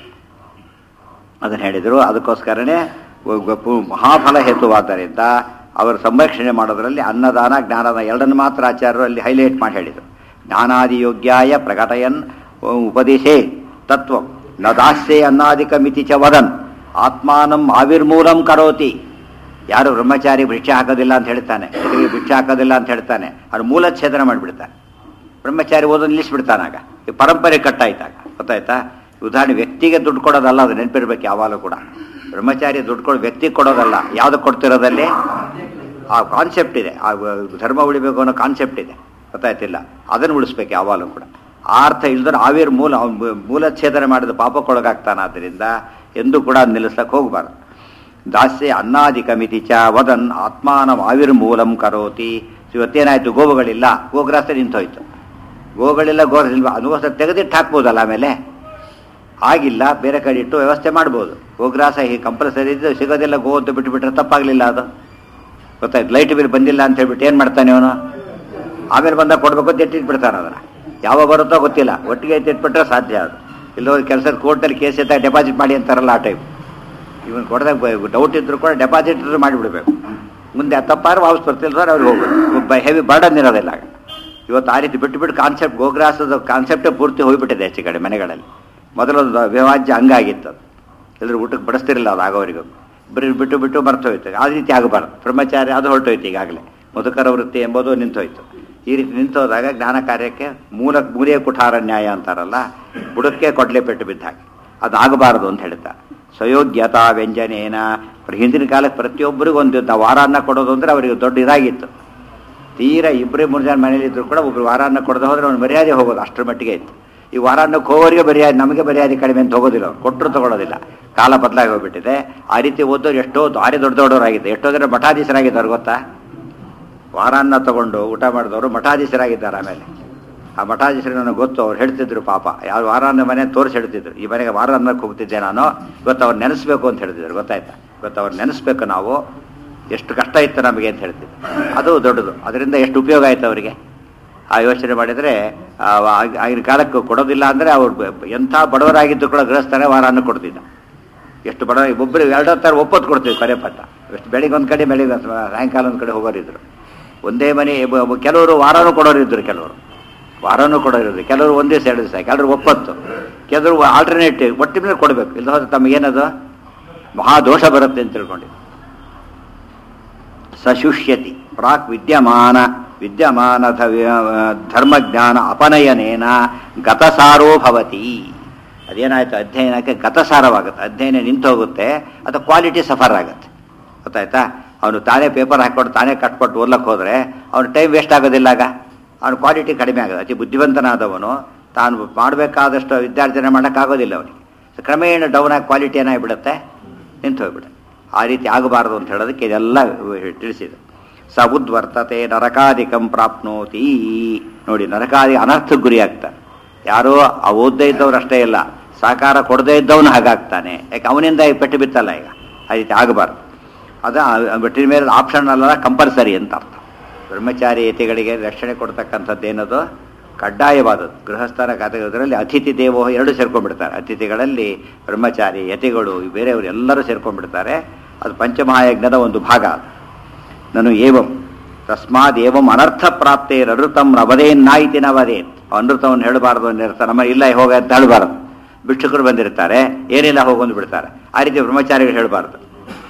ಅದನ್ನು ಹೇಳಿದರು ಅದಕ್ಕೋಸ್ಕರನೇ ಒ- ಒಪ್ಪು- ಮಹಾಫಲ ಹೇತುವಾದ್ದರಿಂದ ಅವರ ಸಂರಕ್ಷಣೆ ಮಾಡೋದರಲ್ಲಿ ಅನ್ನದಾನ ಜ್ಞಾನದಾನ ಎರಡನ್ನು ಮಾತ್ರ ಆಚಾರ್ಯರು ಅಲ್ಲಿ ಹೈಲೈಟ್ ಮಾಡಿ ಹೇಳಿದರು ಜ್ಞಾನಾದಿ ಯೋಗ್ಯಾಯ ಪ್ರಕಟಯನ್ ಉಪದೇಶೇ ತತ್ವ ನ ದಾಸ್ಯೆ ಅನ್ನಾದಿಕ ಮಿತಿ ಚ ವದನ್ ಆತ್ಮಾನಂ ಆವಿರ್ಮೂಲಂ ಕರೋತಿ ಯಾರು ಬ್ರಹ್ಮಚಾರಿ ಭಿಕ್ಷೆ ಹಾಕೋದಿಲ್ಲ ಅಂತ ಹೇಳ್ತಾನೆ ಎದುರಿಗೆ ಭಿಕ್ಷೆ ಹಾಕೋದಿಲ್ಲ ಅಂತ ಹೇಳ್ತಾನೆ ಅವ್ರು ಮೂಲಚ್ಛೇದನ ಮಾಡಿಬಿಡ್ತಾನೆ ಬ್ರಹ್ಮಚಾರಿ ಓದೋದು ನಿಲ್ಲಿಸ್ಬಿಡ್ತಾನಾಗ ಈ ಪರಂಪರೆ ಕಟ್ಟಾಯ್ತಾಗ ಗೊತ್ತಾಯ್ತಾ ಉದಾಹರಣೆ ವ್ಯಕ್ತಿಗೆ ದುಡ್ಡು ಕೊಡೋದಲ್ಲ ಅದು ನೆನಪಿರ್ಬೇಕು ಯಾವಾಗಲೂ ಕೂಡ ಬ್ರಹ್ಮಚಾರಿ ದುಡ್ಡು ಕೊಡೋ ವ್ಯಕ್ತಿಗೆ ಕೊಡೋದಲ್ಲ ಯಾವುದು ಕೊಡ್ತಿರೋದಲ್ಲಿ ಆ ಕಾನ್ಸೆಪ್ಟ್ ಇದೆ ಆ ಧರ್ಮ ಉಳಿಬೇಕು ಅನ್ನೋ ಕಾನ್ಸೆಪ್ಟ್ ಇದೆ ಗೊತ್ತಾಯ್ತಿಲ್ಲ ಅದನ್ನು ಉಳಿಸ್ಬೇಕು ಯಾವಾಗಲೂ ಕೂಡ ಆ ಅರ್ಥ ಇಲ್ದ್ರೆ ಆವಿರ್ ಮೂಲ ಅವ್ನ್ ಮೂ- ಮೂಲಚ್ಛೇದನ ಮಾಡಿದ ಪಾಪಕ್ಕೊಳಗಾಗ್ತಾನಾದ್ರಿಂದ ಎಂದೂ ಕೂಡ ಅದ್ ನಿಲ್ಲಿಸ್ಲಕ್ಕೆ ಹೋಗಬಾರ್ದು ದಾಸ್ಯ ಅನ್ನಾದಿಕ ಮಿತಿ ಚ ವದನ್ ಆತ್ಮಾನಂ ಆವಿರ್ಮೂಲಂ ಕರೋತಿ ಇವತ್ತೇನಾಯ್ತು ಗೋವುಗಳಿಲ್ಲ ಗೋಗ್ರಾಸ ನಿಂತೋಯ್ತು ಗೋಗಳಿಲ್ಲ ಗೋ ಅದಕ್ಕೋಸ್ಕರ ತೆಗೆದಿಟ್ಟು ಹಾಕ್ಬೋದಲ್ಲ ಆಮೇಲೆ ಆಗಿಲ್ಲ ಬೇರೆ ಕಡೆ ಇಟ್ಟು ವ್ಯವಸ್ಥೆ ಮಾಡ್ಬೋದು ಗೋಗ್ರಾಸ ಹೀಗೆ ಕಂಪಲ್ಸರಿ ಇದ್ದು ಸಿಗೋದಿಲ್ಲ ಗೋ ಅಂತ ಬಿಟ್ಟುಬಿಟ್ರೆ ತಪ್ಪಾಗಲಿಲ್ಲ ಅದು ಗೊತ್ತಾಯ್ತು ಲೈಟ್ ಬಿಲ್ ಬಂದಿಲ್ಲ ಅಂತ ಹೇಳ್ಬಿಟ್ಟು ಏನು ಮಾಡ್ತಾನೆ ಅವನು ಆಮೇಲೆ ಬಂದಾಗ ಕೊಡ್ಬೇಕು ಅಂತ ಎತ್ತಿಟ್ಬಿಡ್ತಾನೆ ಅದನ್ನು ಯಾವಾಗ ಬರುತ್ತೋ ಗೊತ್ತಿಲ್ಲ ಒಟ್ಟಿಗೆ ಎತ್ತಿಟ್ಬಿಟ್ರೆ ಸಾಧ್ಯ ಅದು ಇಲ್ಲೋ ಕೆಲಸದ ಕೋರ್ಟಲ್ಲಿ ಕೇಸ್ ಇದ್ದಾಗ ಡೆಪಾಸಿಟ್ ಮಾಡಿ ಅಂತಾರಲ್ಲ ಆ ಟೈಪ್ ಇವನ್ ಕೊಡದಾಗ ಡೌಟ್ ಇದ್ರು ಕೂಡ ಡೆಪಾಸಿಟ್ ಮಾಡಿಬಿಡ್ಬೇಕು ಮುಂದೆ ತಪ್ಪಾರು ವಾಪಸ್ ಬರ್ತಿಲ್ಲ ಸರ್ ಅವ್ರಿಗೆ ಹೋಗ್ಬೇಕು ಹೆವಿ ಬರ್ಡನ್ ಇರೋದಿಲ್ಲ ಆಗ ಇವತ್ತು ಆ ರೀತಿ ಬಿಟ್ಟು ಬಿಟ್ಟು ಕಾನ್ಸೆಪ್ಟ್ ಗೋಗ್ರಾಸದ ಕಾನ್ಸೆಪ್ಟೇ ಪೂರ್ತಿ ಹೋಗ್ಬಿಟ್ಟಿದೆ ಹೆಚ್ಚು ಕಡೆ ಮನೆಗಳಲ್ಲಿ ಮೊದಲೊಂದು ವಿವಾಜ್ಯ ಹಂಗಾಗಿತ್ತು ಅದು ಎಲ್ಲರೂ ಊಟಕ್ಕೆ ಬಡಿಸ್ತಿರಲಿಲ್ಲ ಅದು ಆಗೋವರೆಗೂ ಬರೀ ಬಿಟ್ಟು ಬಿಟ್ಟು ಮರ್ತೋಯ್ತು ಆ ರೀತಿ ಆಗಬಾರ್ದು ಬ್ರಹ್ಮಚಾರಿ ಅದು ಹೊರಟೋಯ್ತು ಈಗಾಗಲೇ ಮಧುಕರ ವೃತ್ತಿ ಎಂಬುದು ನಿಂತೋಯ್ತು ಈ ರೀತಿ ನಿಂತೋದಾಗ ಜ್ಞಾನ ಕಾರ್ಯಕ್ಕೆ ಮೂಲ ಮೂಲೆಯ ಕುಠಾರ ನ್ಯಾಯ ಅಂತಾರಲ್ಲ ಬುಡಕ್ಕೆ ಕೊಡ್ಲೆ ಪೆಟ್ಟು ಬಿದ್ದ ಹಾಗೆ ಅದು ಆಗಬಾರದು ಅಂತ ಹೇಳ್ತಾ ಸ್ವಯೋಗ್ಯತಾ ವ್ಯಂಜನೇನ ಹಿಂದಿನ ಕಾಲಕ್ಕೆ ಪ್ರತಿಯೊಬ್ಬರಿಗೂ ಒಂದು ನಾವು ವಾರಾನ್ನ ಕೊಡೋದು ಅಂದರೆ ಅವರಿಗೆ ದೊಡ್ಡ ಇದಾಗಿತ್ತು ತೀರಾ ಇಬ್ಬರೇ ಮೂರು ಜನ ಮನೇಲಿ ಇದ್ರು ಕೂಡ ಒಬ್ರು ವಾರಾನ್ನ ಕೊಡದೆ ಹೋದ್ರೆ ಅವ್ನು ಮರ್ಯಾದೆ ಹೋಗೋದು ಅಷ್ಟರ ಮಟ್ಟಿಗೆ ಇತ್ತು ಈ ವಾರಾನ್ನಕ್ಕೆ ಹೋಗೋರಿಗೆ ಮರ್ಯಾದೆ ನಮಗೆ ಮರ್ಯಾದೆ ಕಡಿಮೆ ಅಂತ ಹೋಗೋದಿಲ್ಲ ಅವ್ರು ಕೊಟ್ಟರು ತಗೊಳ್ಳೋದಿಲ್ಲ ಕಾಲ ಬದಲಾಗಿ ಹೋಗ್ಬಿಟ್ಟಿದೆ ಆ ರೀತಿ ಓದೋರು ಎಷ್ಟೋ ಭಾರಿ ದೊಡ್ಡ ದೊಡ್ಡವರಾಗಿದೆ ಎಷ್ಟೋ ಜನ ಮಠಾಧೀಶರಾಗಿದ್ದಾರೆ ಗೊತ್ತಾ ವಾರಾನ್ನ ತಗೊಂಡು ಊಟ ಮಾಡಿದವರು ಮಠಾಧೀಶರಾಗಿದ್ದಾರೆ ಆಮೇಲೆ ಆ ಮಠಾಧೀಶರು ನನಗೆ ಗೊತ್ತು ಅವ್ರು ಹೇಳ್ತಿದ್ರು ಪಾಪ ಯಾವ ವಾರಾನ್ನ ಮನೆ ತೋರಿಸಿ ಹೇಳ್ತಿದ್ರು ಈ ಮನೆಗೆ ವಾರಾನ್ನಕ್ಕೆ ಹೋಗ್ತಿದ್ದೆ ನಾನು ಇವತ್ತು ಅವ್ರು ನೆನೆಸ್ಬೇಕು ಅಂತ ಹೇಳ್ತಿದ್ರು ಗೊತ್ತಾಯ್ತಾ ಇವತ್ತು ಅವ್ರು ನೆನೆಸ್ಬೇಕು ನಾವು ಎಷ್ಟು ಕಷ್ಟ ಇತ್ತು ನಮಗೆ ಅಂತ ಹೇಳ್ತಿದ್ರು ಅದು ದೊಡ್ಡದು ಅದರಿಂದ ಎಷ್ಟು ಉಪಯೋಗ ಆಯ್ತು ಅವರಿಗೆ ಆ ಯೋಚನೆ ಮಾಡಿದರೆ ಆ ಆಗ- ಆಗಿನ ಕಾಲಕ್ಕೆ ಕೊಡೋದಿಲ್ಲ ಅಂದರೆ ಅವ್ರು ಬ- ಎಂಥ ಬಡವರಾಗಿದ್ದು ಕೂಡ ಗೃಹಸ್ಥರೇ ವಾರಾನ್ನ ಕೊಡ್ತಿದ್ದ ಎಷ್ಟು ಬಡ ಒಬ್ಬರು ಎರಡು ಥರ ಒಪ್ಪತ್ತು ಕೊಡ್ತೀವಿ ಕರೆ ಪಟ್ಟ ಎಷ್ಟು ಬೆಳಿಗ್ಗೆ ಒಂದು ಕಡೆ ಬೆಳಿಗ್ಗೆ ಒಂದ್ ಸ- ಸಾಯಂಕಾಲ ಒಂದು ಕಡೆ ಹೋಗೋರಿದ್ರು ಒಂದೇ ಮನೆ ಬ- ಬ- ಕೆಲವರು ವಾರನೂ ಕೊಡೋರಿದ್ರು ಕೆಲವರು ವಾರನೂ ಕೊಡೋರಿದ್ರು ಕೆಲವರು ಒಂದು ದಿವಸ ಎರಡು ದಿವಸ ಕೆಲವರು ಒಪ್ಪತ್ತು ಕೆಲವರು ಆಲ್ಟರ್ನೇಟಿವ್ ಒಟ್ಟಿನ ಮೇಲೆ ಕೊಡಬೇಕು ಇಲ್ಲ ಹೋದ್ರೆ ತಮಗೇನದು ಮಹಾದೋಷ ಬರುತ್ತೆ ಅಂತ ತಿಳ್ಕೊಂಡಿದ್ದು ಸಶುಷ್ಯತಿ ಪ್ರಾಕ್ ವಿದ್ಯಮಾನ ವಿದ್ಯಮಾನ ಧ- ಧರ್ಮಜ್ಞಾನ ಅಪನಯನೇನ ಗತಸಾರೋ ಭವತಿ ಅದೇನಾಯ್ತು ಅಧ್ಯಯನಕ್ಕೆ ಗತಸಾರವಾಗುತ್ತೆ ಅಧ್ಯಯನ ನಿಂತು ಹೋಗುತ್ತೆ ಅಥವಾ ಕ್ವಾಲಿಟಿ ಸಫರ್ ಆಗುತ್ತೆ ಗೊತ್ತಾಯ್ತಾ ಅವನು ತಾನೇ ಪೇಪರ್ ಹಾಕ್ಕೊಂಡು ತಾನೇ ಕಟ್ಕೊಟ್ಟು ಓದ್ಲಕ್ಕೆ ಹೋದರೆ ಅವನ ಟೈಮ್ ವೇಸ್ಟ್ ಆಗೋದಿಲ್ಲ ಆಗ ಅವನ ಕ್ವಾಲಿಟಿ ಕಡಿಮೆ ಆಗೋದು ಅತಿ ಬುದ್ಧಿವಂತನಾದವನು ತಾನು ಮಾಡಬೇಕಾದಷ್ಟು ವಿದ್ಯಾರ್ಜನೆ ಮಾಡೋಕ್ಕಾಗೋದಿಲ್ಲ ಅವನಿಗೆ ಸೊ ಕ್ರಮೇಣ ಡೌನ್ ಆಗಿ ಕ್ವಾಲಿಟಿ ಏನಾಗ್ಬಿಡುತ್ತೆ ನಿಂತು ಹೋಗ್ಬಿಡುತ್ತೆ ಆ ರೀತಿ ಆಗಬಾರದು ಅಂತ ಹೇಳೋದಕ್ಕೆ ಇದೆಲ್ಲ ತಿಳಿಸಿದೆ ಸ ಉದ್ವರ್ತತೆ ನರಕಾದಿಕಂ ಪ್ರಾಪ್ನೋತಿ ನೋಡಿ ನರಕಾದಿ ಅನರ್ಥಕ್ಕೆ ಗುರಿ ಆಗ್ತಾನೆ ಯಾರೋ ಆ ಓದದೇ ಇದ್ದವ್ರು ಅಷ್ಟೇ ಇಲ್ಲ ಸಹಕಾರ ಕೊಡದೇ ಇದ್ದವನು ಹಾಗಾಗ್ತಾನೆ ಯಾಕೆ ಅವನಿಂದ ಈ ಪೆಟ್ಟು ಬಿತ್ತಲ್ಲ ಈಗ ಆ ರೀತಿ ಆಗಬಾರ್ದು ಅದ ಬೆಟ್ಟಿನ ಮೇಲೆ ಆಪ್ಷನ್ ಅಲ್ಲ ಕಂಪಲ್ಸರಿ ಅಂತ ಅರ್ಥ ಬ್ರಹ್ಮಚಾರಿ ಯತಿಗಳಿಗೆ ರಕ್ಷಣೆ ಕೊಡ್ತಕ್ಕಂಥದ್ದು ಏನದು ಕಡ್ಡಾಯವಾದದ್ದು ಗೃಹಸ್ಥರ ಖಾತೆಗಳಲ್ಲಿ ಅತಿಥಿ ದೇವೋ ಎರಡು ಸೇರ್ಕೊಂಡ್ಬಿಡ್ತಾರೆ ಅತಿಥಿಗಳಲ್ಲಿ ಬ್ರಹ್ಮಚಾರಿ ಯತಿಗಳು ಬೇರೆಯವರು ಎಲ್ಲರೂ ಸೇರ್ಕೊಂಡ್ಬಿಡ್ತಾರೆ ಅದು ಪಂಚಮಹಾಯಜ್ಞದ ಒಂದು ಭಾಗ ಅದು ನಾನು ಏವಂ ತಸ್ಮಾದ್ ಏವಂ ಅನರ್ಥ ಪ್ರಾಪ್ತೇ ಅನೃತಂ ನವದೇನ್ನಾಯಿತಿ ನವದೇನ್ ಅನೃತವನ್ನು ಹೇಳಬಾರದು ಅನ್ನಿರ್ತಾರೆ ನಮ್ಮ ಇಲ್ಲ ಹೋಗ ಅಂತ ಹೇಳಬಾರದು ಭಿಕ್ಷುಕರು ಬಂದಿರ್ತಾರೆ ಏನಿಲ್ಲ ಹೋಗೊಂದು ಬಿಡ್ತಾರೆ ಆ ರೀತಿ ಬ್ರಹ್ಮಚಾರಿಗಳು ಹೇಳಬಾರ್ದು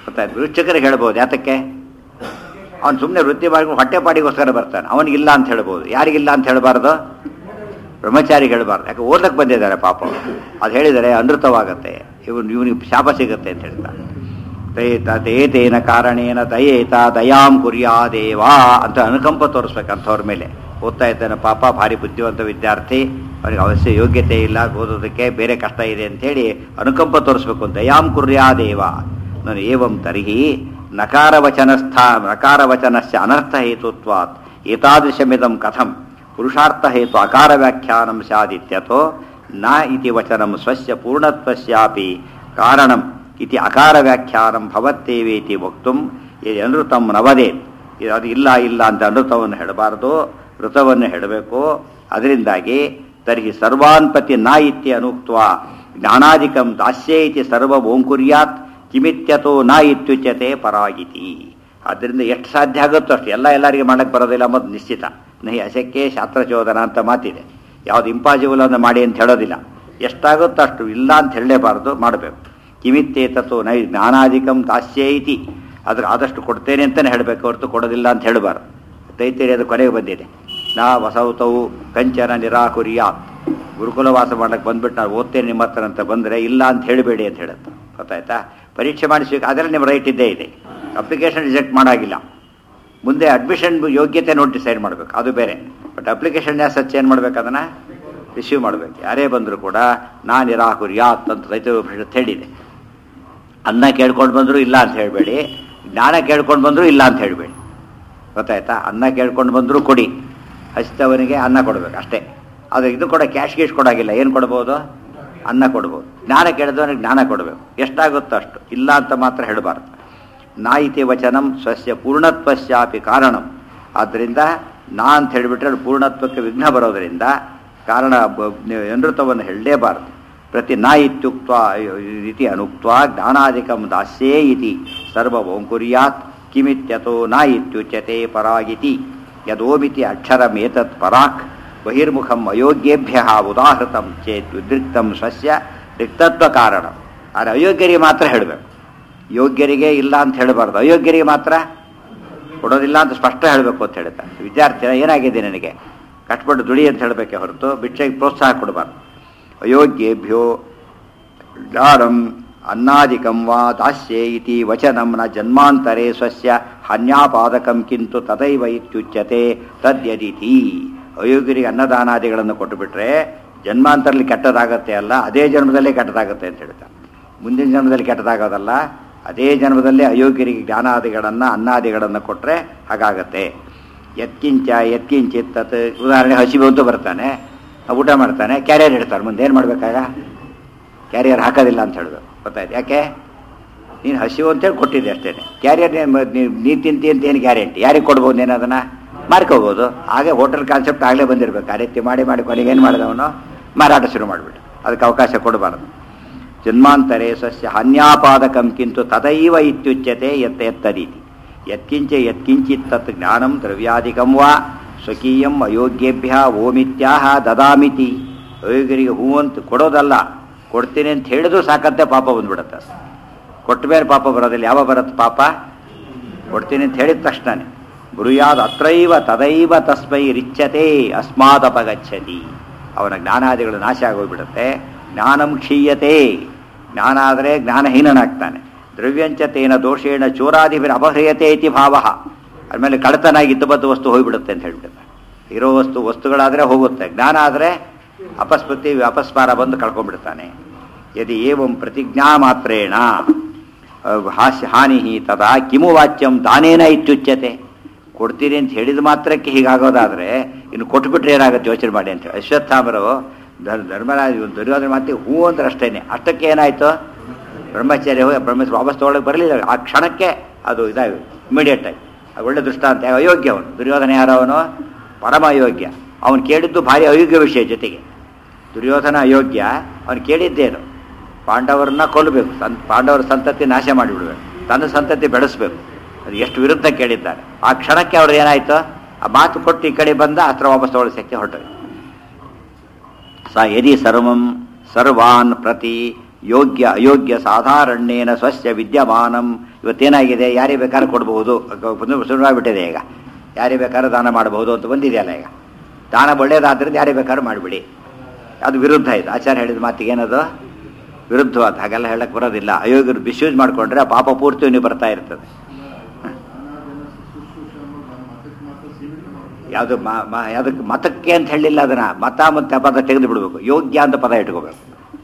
ಗೊತ್ತಾಯ್ತು ವೃಶ್ಚಿಕರಿಗೆ ಹೇಳ್ಬೋದು ಯಾತಕ್ಕೆ ಅವ್ನು ಸುಮ್ಮನೆ ವೃತ್ತಿ ಮಾಡ್ಕೊಂಡು ಹೊಟ್ಟೆ ಪಾಡಿಗೋಸ್ಕರ ಬರ್ತಾನೆ ಅವನಿಗಿಲ್ಲ ಅಂತ ಹೇಳ್ಬೋದು ಯಾರಿಗಿಲ್ಲ ಅಂತ ಹೇಳಬಾರ್ದು ಬ್ರಹ್ಮಚಾರಿಗೆ ಹೇಳಬಾರ್ದು ಯಾಕೆ ಓದಕ್ಕೆ ಬಂದಿದ್ದಾರೆ ಪಾಪ ಅವ್ರು. ಅದು ಹೇಳಿದರೆ ಅನೃತವಾಗತ್ತೆ ಇವನು ಇವನಿಗೆ ಶಾಪ ಸಿಗುತ್ತೆ ಅಂತ ಹೇಳ್ತಾರೆ ತೇತ ತೇತೇನ ಕಾರಣೇನ ದಯೇತ ದಯಾಂ ಕುರ್ಯಾದೇವಾ ಅಂತ ಅನುಕಂಪ ತೋರಿಸ್ಬೇಕಂಥವ್ರ ಮೇಲೆ ಓದ್ತಾ ಇದ್ದಾನೆ ಪಾಪ ಭಾರಿ ಬುದ್ಧಿವಂತ ವಿದ್ಯಾರ್ಥಿ ಅವನಿಗೆ ಅವಶ್ಯ ಯೋಗ್ಯತೆ ಇಲ್ಲ ಓದೋದಕ್ಕೆ ಬೇರೆ ಕಷ್ಟ ಇದೆ ಅಂತೇಳಿ ಅನುಕಂಪ ತೋರಿಸ್ಬೇಕು ದಯಾಂ ಕುರ್ಯಾದೇವ ನಾನು ಏವಂ ತರ್ಹಿ ನಕಾರವಚನಸ್ಥ ನಕಾರವಚನಸ್ಯ ಅನರ್ಥ ಹೇತುತ್ವಾತ್ ಏತಾದೃಶಮಿದಂ ಕಥಂ ಪುರುಷಾರ್ಥ ಹೇತು ಅಕಾರ ವ್ಯಾಖ್ಯಾನಂ ಸ್ಯಾದಿತ್ಯಥೋ ನ ಇತಿ ವಚನಂ ಸ್ವಸ್ಯ ಪೂರ್ಣತ್ವಸ್ಯಾಪಿ ಕಾರಣಂ ಇತಿ ಅಕಾರ ವ್ಯಾಖ್ಯಾನಂ ಭವತ್ತೇವೇತಿ ವಕ್ತುಂ ಇದು ಅನೃತಂ ನವದೇತ್ ಇದು ಅದು ಇಲ್ಲ ಇಲ್ಲ ಅಂತ ಅನೃತವನ್ನು ಹೇಳಬಾರದು ಋತವನ್ನು ಹೇಳಬೇಕು ಅದರಿಂದಾಗಿ ತರ್ಹಿ ಸರ್ವಾನ್ಪತಿ ನ ಇತ್ಯ ಅನುಕ್ತ ಜ್ಞಾನಾಧಿಕಂ ದಾಸ್ಯೇ ಇತಿ ಸರ್ವ ಓಂಕುರ್ಯಾತ್ ಕಿಮಿತ್ಯತೋ ನ ಇತ್ಯುಚ್ಯತೆ ಪರಾಗಿತಿ ಆದ್ದರಿಂದ ಎಷ್ಟು ಸಾಧ್ಯ ಆಗುತ್ತೋ ಅಷ್ಟು ಎಲ್ಲ ಎಲ್ಲರಿಗೆ ಮಾಡಕ್ಕೆ ಬರೋದಿಲ್ಲ ಅನ್ನೋದು ನಿಶ್ಚಿತ ನಹಿ ಅಶಕ್ಕೆ ಶಾಸ್ತ್ರಚೋದನ ಅಂತ ಮಾತಿದೆ ಯಾವ್ದು ಇಂಪಾಸಿಬಲ್ ಅನ್ನು ಮಾಡಿ ಅಂತ ಹೇಳೋದಿಲ್ಲ ಎಷ್ಟಾಗುತ್ತೋ ಅಷ್ಟು ಇಲ್ಲ ಅಂತ ಹೇಳಲೇಬಾರ್ದು ಮಾಡಬೇಕು ಕಿಮಿತ್ತೇತತ್ತು ನೈ ಜ್ಞಾನಾಧಿಕಂ ದಾಸ್ಯೇ ಇತಿ ಅದ್ರ ಆದಷ್ಟು ಕೊಡ್ತೇನೆ ಅಂತಲೇ ಹೇಳಬೇಕು ಹೊರತು ಕೊಡೋದಿಲ್ಲ ಅಂತ ಹೇಳಬಾರ್ದು ತೈತೇರಿ ಅದು ಕೊನೆಗೆ ಬಂದಿದೆ ನಾ ವಸೌತವು ಕಂಚನ ನಿರಾಕುರಿಯಾತ್ ಗುರುಕುಲ ವಾಸ ಮಾಡಕ್ಕೆ ಬಂದ್ಬಿಟ್ಟು ನಾನು ಓದ್ತೇನೆ ನಿಮ್ಮ ಹತ್ರ ಅಂತ ಬಂದರೆ ಇಲ್ಲ ಅಂತ ಹೇಳಬೇಡಿ ಅಂತ ಹೇಳುತ್ತೆ ಗೊತ್ತಾಯ್ತಾ ಪರೀಕ್ಷೆ ಮಾಡಿಸ್ಬೇಕು ಅದರಲ್ಲಿ ನಿಮ್ಮ ರೈಟ್ ಇದ್ದೇ ಇದೆ ಅಪ್ಲಿಕೇಶನ್ ರಿಜೆಕ್ಟ್ ಮಾಡಾಗಿಲ್ಲ ಮುಂದೆ ಅಡ್ಮಿಷನ್ ಯೋಗ್ಯತೆ ನೋಡಿ ಡಿಸೈಡ್ ಮಾಡಬೇಕು ಅದು ಬೇರೆ ಬಟ್ ಅಪ್ಲಿಕೇಶನ್ ಸಚ್ ಏನು ಮಾಡ್ಬೇಕು ಅದನ್ನು ರಿಸೀವ್ ಮಾಡಬೇಕು ಯಾರೇ ಬಂದರೂ ಕೂಡ ನಾ ನಿರಾಕುರಿಯಾತ್ ಅಂತ ರೈತರ ಉಪನಿಷತ್ತು ಹೇಳಿದೆ ಅನ್ನ ಕೇಳ್ಕೊಂಡು ಬಂದರೂ ಇಲ್ಲ ಅಂತ ಹೇಳಬೇಡಿ ಜ್ಞಾನ ಕೇಳ್ಕೊಂಡು ಬಂದರೂ ಇಲ್ಲ ಅಂತ ಹೇಳಬೇಡಿ ಗೊತ್ತಾಯ್ತಾ ಅನ್ನ ಕೇಳ್ಕೊಂಡು ಬಂದರೂ ಕೊಡಿ ಹಸಿದವನಿಗೆ ಅನ್ನ ಕೊಡಬೇಕು ಅಷ್ಟೇ ಅದು ಇದು ಕೂಡ ಕ್ಯಾಶ್ ಗೀಶ್ ಕೊಡಾಗಿಲ್ಲ ಏನು ಕೊಡ್ಬೋದು ಅನ್ನ ಕೊಡ್ಬೋದು ಜ್ಞಾನ ಕೇಳಿದವನಿಗೆ ಜ್ಞಾನ ಕೊಡಬೇಕು ಎಷ್ಟಾಗುತ್ತೋ ಅಷ್ಟು ಇಲ್ಲ ಅಂತ ಮಾತ್ರ ಹೇಳಬಾರ್ದು ನಾಯಿತಿ ವಚನಂ ಸ್ವಸ್ಯ ಪೂರ್ಣತ್ವಸ್ಯಾಪಿ ಕಾರಣಂ ಆದ್ದರಿಂದ ನಾ ಅಂತ ಹೇಳಿಬಿಟ್ರೆ ಅದು ಪೂರ್ಣತ್ವಕ್ಕೆ ವಿಘ್ನ ಬರೋದರಿಂದ ಕಾರಣ ಬ- ನೀವು ಅನೃತವನ್ನು ಹೇಳಲೇಬಾರದು ಪ್ರತಿ ನ ಇತ್ಯುಕ್ತ ಇತಿ ಅನುಕ್ತ ಜ್ಞಾನಾಧಿಕಂ ದಾಸ್ಯೇ ಇತಿ ಸರ್ವ ಓಂಕುರ್ಯಾತ್ ಕಿಮಿತ್ಯತೋ ನ ಇತ್ಯುಚ್ಯತೆ ಪರಾಗಿತಿ ಯದೋಮಿತಿ ಅಕ್ಷರಮೇತತ್ ಪರಾಕ್ ಬಹಿರ್ಮುಖಂ ಅಯೋಗ್ಯೇಭ್ಯ ಉದಾಹೃತಂ ಚೇತ್ ಉದ್ರಿಕ್ತಂ ಸ್ವಸ್ಯ ರಿಕ್ತತ್ವ ಕಾರಣ ಆದರೆ ಅಯೋಗ್ಯರಿಗೆ ಮಾತ್ರ ಹೇಳಬೇಕು ಯೋಗ್ಯರಿಗೆ ಇಲ್ಲ ಅಂತ ಹೇಳಬಾರ್ದು ಅಯೋಗ್ಯರಿಗೆ ಮಾತ್ರ ಕೊಡೋದಿಲ್ಲ ಅಂತ ಸ್ಪಷ್ಟ ಹೇಳಬೇಕು ಅಂತ ಹೇಳ್ತಾರೆ ವಿದ್ಯಾರ್ಥಿ ಏನಾಗಿದೆ ನನಗೆ ಕಷ್ಟಪಟ್ಟು ದುಡಿ ಅಂತ ಹೇಳಬೇಕೆ ಹೊರತು ಭಿಕ್ಷೆಗೆ ಪ್ರೋತ್ಸಾಹ ಕೊಡಬಾರ್ದು ಅಯೋಗ್ಯೇಭ್ಯೋ ಜ್ಞಾನಂ ಅನ್ನಾದಿಕಂ ವಾ ದಾಸ್ಯೇ ಇತಿ ವಚನಂ ನ ಜನ್ಮಾಂತರೆ ಸ್ವಸ್ಯ ಹನ್ಯಾಪಾದಕಂ ಕಿಂತು ತದೈವ ಇತ್ಯುಚ್ಯತೆ ತದ್ಯದಿತಿ ಅಯೋಗ್ಯರಿಗೆ ಅನ್ನದಾನಾದಿಗಳನ್ನು ಕೊಟ್ಟುಬಿಟ್ರೆ ಜನ್ಮಾಂತರಲ್ಲಿ ಕೆಟ್ಟದಾಗತ್ತೆ ಅಲ್ಲ ಅದೇ ಜನ್ಮದಲ್ಲೇ ಕೆಟ್ಟದಾಗತ್ತೆ ಅಂತ ಹೇಳ್ತಾರೆ ಮುಂದಿನ ಜನ್ಮದಲ್ಲಿ ಕೆಟ್ಟದಾಗೋದಲ್ಲ ಅದೇ ಜನ್ಮದಲ್ಲೇ ಅಯೋಗ್ಯರಿಗೆ ಜ್ಞಾನಾದಿಗಳನ್ನು ಅನ್ನಾದಿಗಳನ್ನು ಕೊಟ್ಟರೆ ಹಾಗಾಗತ್ತೆ ಎತ್ಕಿಂಚ ಎತ್ಕಿಂಚಿತ್ ತತ್ ಉದಾಹರಣೆ ಹಸಿವು ಅಂತ ಬರ್ತಾನೆ ಊಟ ಮಾಡ್ತಾನೆ ಕ್ಯಾರಿಯರ್ ಇಡ್ತಾರೆ ಮುಂದೆ ಏನು ಮಾಡ್ಬೇಕಾಗ ಕ್ಯಾರಿಯರ್ ಹಾಕೋದಿಲ್ಲ ಅಂತ ಹೇಳೋದು ಗೊತ್ತಾಯ್ತು ಯಾಕೆ ನೀನು ಹಸಿವು ಅಂತೇಳಿ ಕೊಟ್ಟಿದ್ದೆ ಅಷ್ಟೇ ಕ್ಯಾರಿಯರ್ ನೀನು ತಿಂತಿ ಅಂತ ಏನು ಗ್ಯಾರಂಟಿ ಯಾರಿಗೆ ಕೊಡ್ಬೋದು ನೀನು ಅದನ್ನು ಮಾರ್ಕೋಬೋದು ಹಾಗೆ ಹೋಟೆಲ್ ಕಾನ್ಸೆಪ್ಟ್ ಆಗಲೇ ಬಂದಿರಬೇಕು ಆ ರೀತಿ ಮಾಡಿ ಮಾಡಿ ಕೊನೆಗೆ ಏನು ಮಾಡಿದವನು ಮಾರಾಟ ಶುರು ಮಾಡಿಬಿಟ್ಟು ಅದಕ್ಕೆ ಅವಕಾಶ ಕೊಡಬಾರ್ದು ಜನ್ಮಾಂತರೆ ಸ್ವಸ್ಯ ಹನ್ಯಾಪಾದಕಂ ಕಿಂತು ತದೈವ ಇತ್ಯುಚ್ಯತೆ ಎತ್ತ ಎತ್ತದೀತಿ ಯತ್ಕಿಂಚ ಯತ್ಕಿಂಚಿತ್ ತತ್ ಜ್ಞಾನಂ ದ್ರವ್ಯಾಧಿಕಂ ವಾ ಸ್ವಕೀಯಂ ಅಯೋಗ್ಯೇಭ್ಯ ಓಮಿತ್ಯಾಹ ದದಾಮಿತಿ ಅಯೋಗ್ಯರಿಗೆ ಹೂ ಅಂತ ಕೊಡೋದಲ್ಲ ಕೊಡ್ತೀನಿ ಅಂತ ಹೇಳಿದ್ರು ಸಾಕಂತೆ ಪಾಪ ಬಂದ್ಬಿಡುತ್ತೆ ಕೊಟ್ಟ ಮೇಲೆ ಪಾಪ ಬರೋದಿಲ್ಲ ಯಾವ ಬರುತ್ತೆ ಪಾಪ ಕೊಡ್ತೀನಿ ಅಂತ ಹೇಳಿದ ತಕ್ಷಣನೇ ಬ್ರೂಯಾದ್ ಅತ್ರೈವ ತದೈವ ತಸ್ಮೈ ರಿಚ್ಯತೆ ಅಸ್ಮಾದಪಗಚ್ಚತಿ ಅವನ ಜ್ಞಾನಾದಿಗಳು ನಾಶ ಆಗೋಗ್ಬಿಡುತ್ತೆ ಜ್ಞಾನಂ ಕ್ಷೀಯತೆ ಜ್ಞಾನ ಆದರೆ ಜ್ಞಾನಹೀನನಾಗ್ತಾನೆ ದ್ರವ್ಯಂಚ ತೇನ ದೋಷೇಣ ಚೋರಾದಿಭಿರ ಅಪಹ್ರಿಯತೆ ಇತಿ ಭಾವ ಆಮೇಲೆ ಕಳತನಾಗಿ ಇದ್ದಬದ್ದು ವಸ್ತು ಹೋಗ್ಬಿಡುತ್ತೆ ಅಂತ ಹೇಳ್ಬಿಡ್ತಾರೆ ಇರೋ ವಸ್ತು ವಸ್ತುಗಳಾದರೆ ಹೋಗುತ್ತೆ ಜ್ಞಾನ ಆದರೆ ಅಪಸ್ಮೃತಿ ಅಪಸ್ಮಾರ ಬಂದು ಕಳ್ಕೊಂಡ್ಬಿಡ್ತಾನೆ ಯದಿ ಏವಂ ಪ್ರತಿಜ್ಞಾ ಮಾತ್ರೇಣ ಅಹ್, ಹಾಸ್ಯ ಹಾನಿ ತದಾ ಕಿಮು ವಾಚ್ಯಂ ದಾನೇನ ಇತ್ಯುಚ್ಯತೆ ಕೊಡ್ತೀರಿ ಅಂತ ಹೇಳಿದ ಮಾತ್ರಕ್ಕೆ ಹೀಗಾಗೋದಾದ್ರೆ ಇನ್ನು ಕೊಟ್ಬಿಟ್ರೆ ಏನಾಗುತ್ತೆ ಯೋಚನೆ ಮಾಡಿ ಅಂತ ಹೇಳಿ ಅಶ್ವತ್ಥಾಮರು ಧರ್ ಧರ್ಮರಾಜ ದುರ್ಯೋಧನ ಮಾತಿ ಹೂ ಅಂದ್ರೆ ಅಷ್ಟೇನೆ ಅಷ್ಟಕ್ಕೆ ಏನಾಯ್ತು ಬ್ರಹ್ಮಚಾರ್ಯ ಹೋಗಿ ಬ್ರಹ್ಮಚಾರ್ಯ ವಾಪಸ್ ತೊಗೊಳಕ್ಕೆ ಬರಲಿಲ್ಲ ಆ ಕ್ಷಣಕ್ಕೆ ಅದು ಇದಾಗಿ ಇಮಿಡಿಯೇಟ್ ಆಗಿ ಅದು ಒಳ್ಳೆ ದೃಷ್ಟಾಂತ ಅಯೋಗ್ಯ ಅವನು ದುರ್ಯೋಧನ ಯಾರು ಅವನು ಪರಮ ಅಯೋಗ್ಯ ಅವನು ಕೇಳಿದ್ದು ಭಾರಿ ಅಯೋಗ್ಯ ವಿಷಯ ಜೊತೆಗೆ ದುರ್ಯೋಧನ ಅಯೋಗ್ಯ ಅವನು ಕೇಳಿದ್ದೇನು ಪಾಂಡವರನ್ನ ಕೊಲ್ಲಬೇಕು ಸಂ ಪಾಂಡವರ ಸಂತತಿ ನಾಶ ಮಾಡಿಬಿಡ್ಬೇಕು ತನ್ನ ಸಂತತಿ ಬೆಳೆಸ್ಬೇಕು ಅದು ಎಷ್ಟು ವಿರುದ್ಧ ಕೇಳಿದ್ದಾರೆ ಆ ಕ್ಷಣಕ್ಕೆ ಅವ್ರದ್ದು ಏನಾಯ್ತು ಆ ಮಾತು ಕೊಟ್ಟು ಈ ಕಡೆ ಬಂದ ಅಸ್ತ್ರ ವಾಪಸ್ ತಗೊಳಿಸಕ್ಕೆ ಹೊರಟರು ಸ ಯದಿ ಸರ್ವಂ ಸರ್ವಾನ್ ಪ್ರತಿ ಯೋಗ್ಯ ಅಯೋಗ್ಯ ಸಾಧಾರಣ್ಯೇನ ಸ್ವಸ್ಯ ವಿದ್ಯಮಾನಂ ಇವತ್ತೇನಾಗಿದೆ ಯಾರಿಗೆ ಬೇಕಾದ್ರೂ ಕೊಡಬಹುದು ಶುರುವಾಗಿಬಿಟ್ಟಿದೆ ಈಗ ಯಾರಿಗೆ ಬೇಕಾದ್ರೂ ದಾನ ಮಾಡಬಹುದು ಅಂತ ಬಂದಿದೆಯಲ್ಲ ಈಗ ದಾನ ಒಳ್ಳೇದಾದ್ರಿಂದ ಯಾರಿಗೆ ಬೇಕಾದ್ರೂ ಮಾಡಿಬಿಡಿ ಅದು ವಿರುದ್ಧ ಇದೆ ಆಚಾರ್ಯ ಹೇಳಿದ ಮಾತಿಗೆ ಏನದು ವಿರುದ್ಧವಾದ ಹಾಗೆಲ್ಲ ಹೇಳಕ್ಕೆ ಬರೋದಿಲ್ಲ ಅಯೋಗ್ಯರು ಮಿಸ್ಯೂಸ್ ಮಾಡಿಕೊಂಡ್ರೆ ಆ ಪಾಪ ಪೂರ್ತಿ ನೀವು ಬರ್ತಾ ಇರ್ತದೆ ಯಾವುದು ಯಾವುದಕ್ಕೆ ಮತಕ್ಕೆ ಅಂತ ಹೇಳಿಲ್ಲ ಅದನ್ನ ಮತ ಮತ್ತು ಪದ ತೆಗೆದು ಬಿಡಬೇಕು ಯೋಗ್ಯ ಅಂತ ಪದ ಇಟ್ಕೋಬೇಕು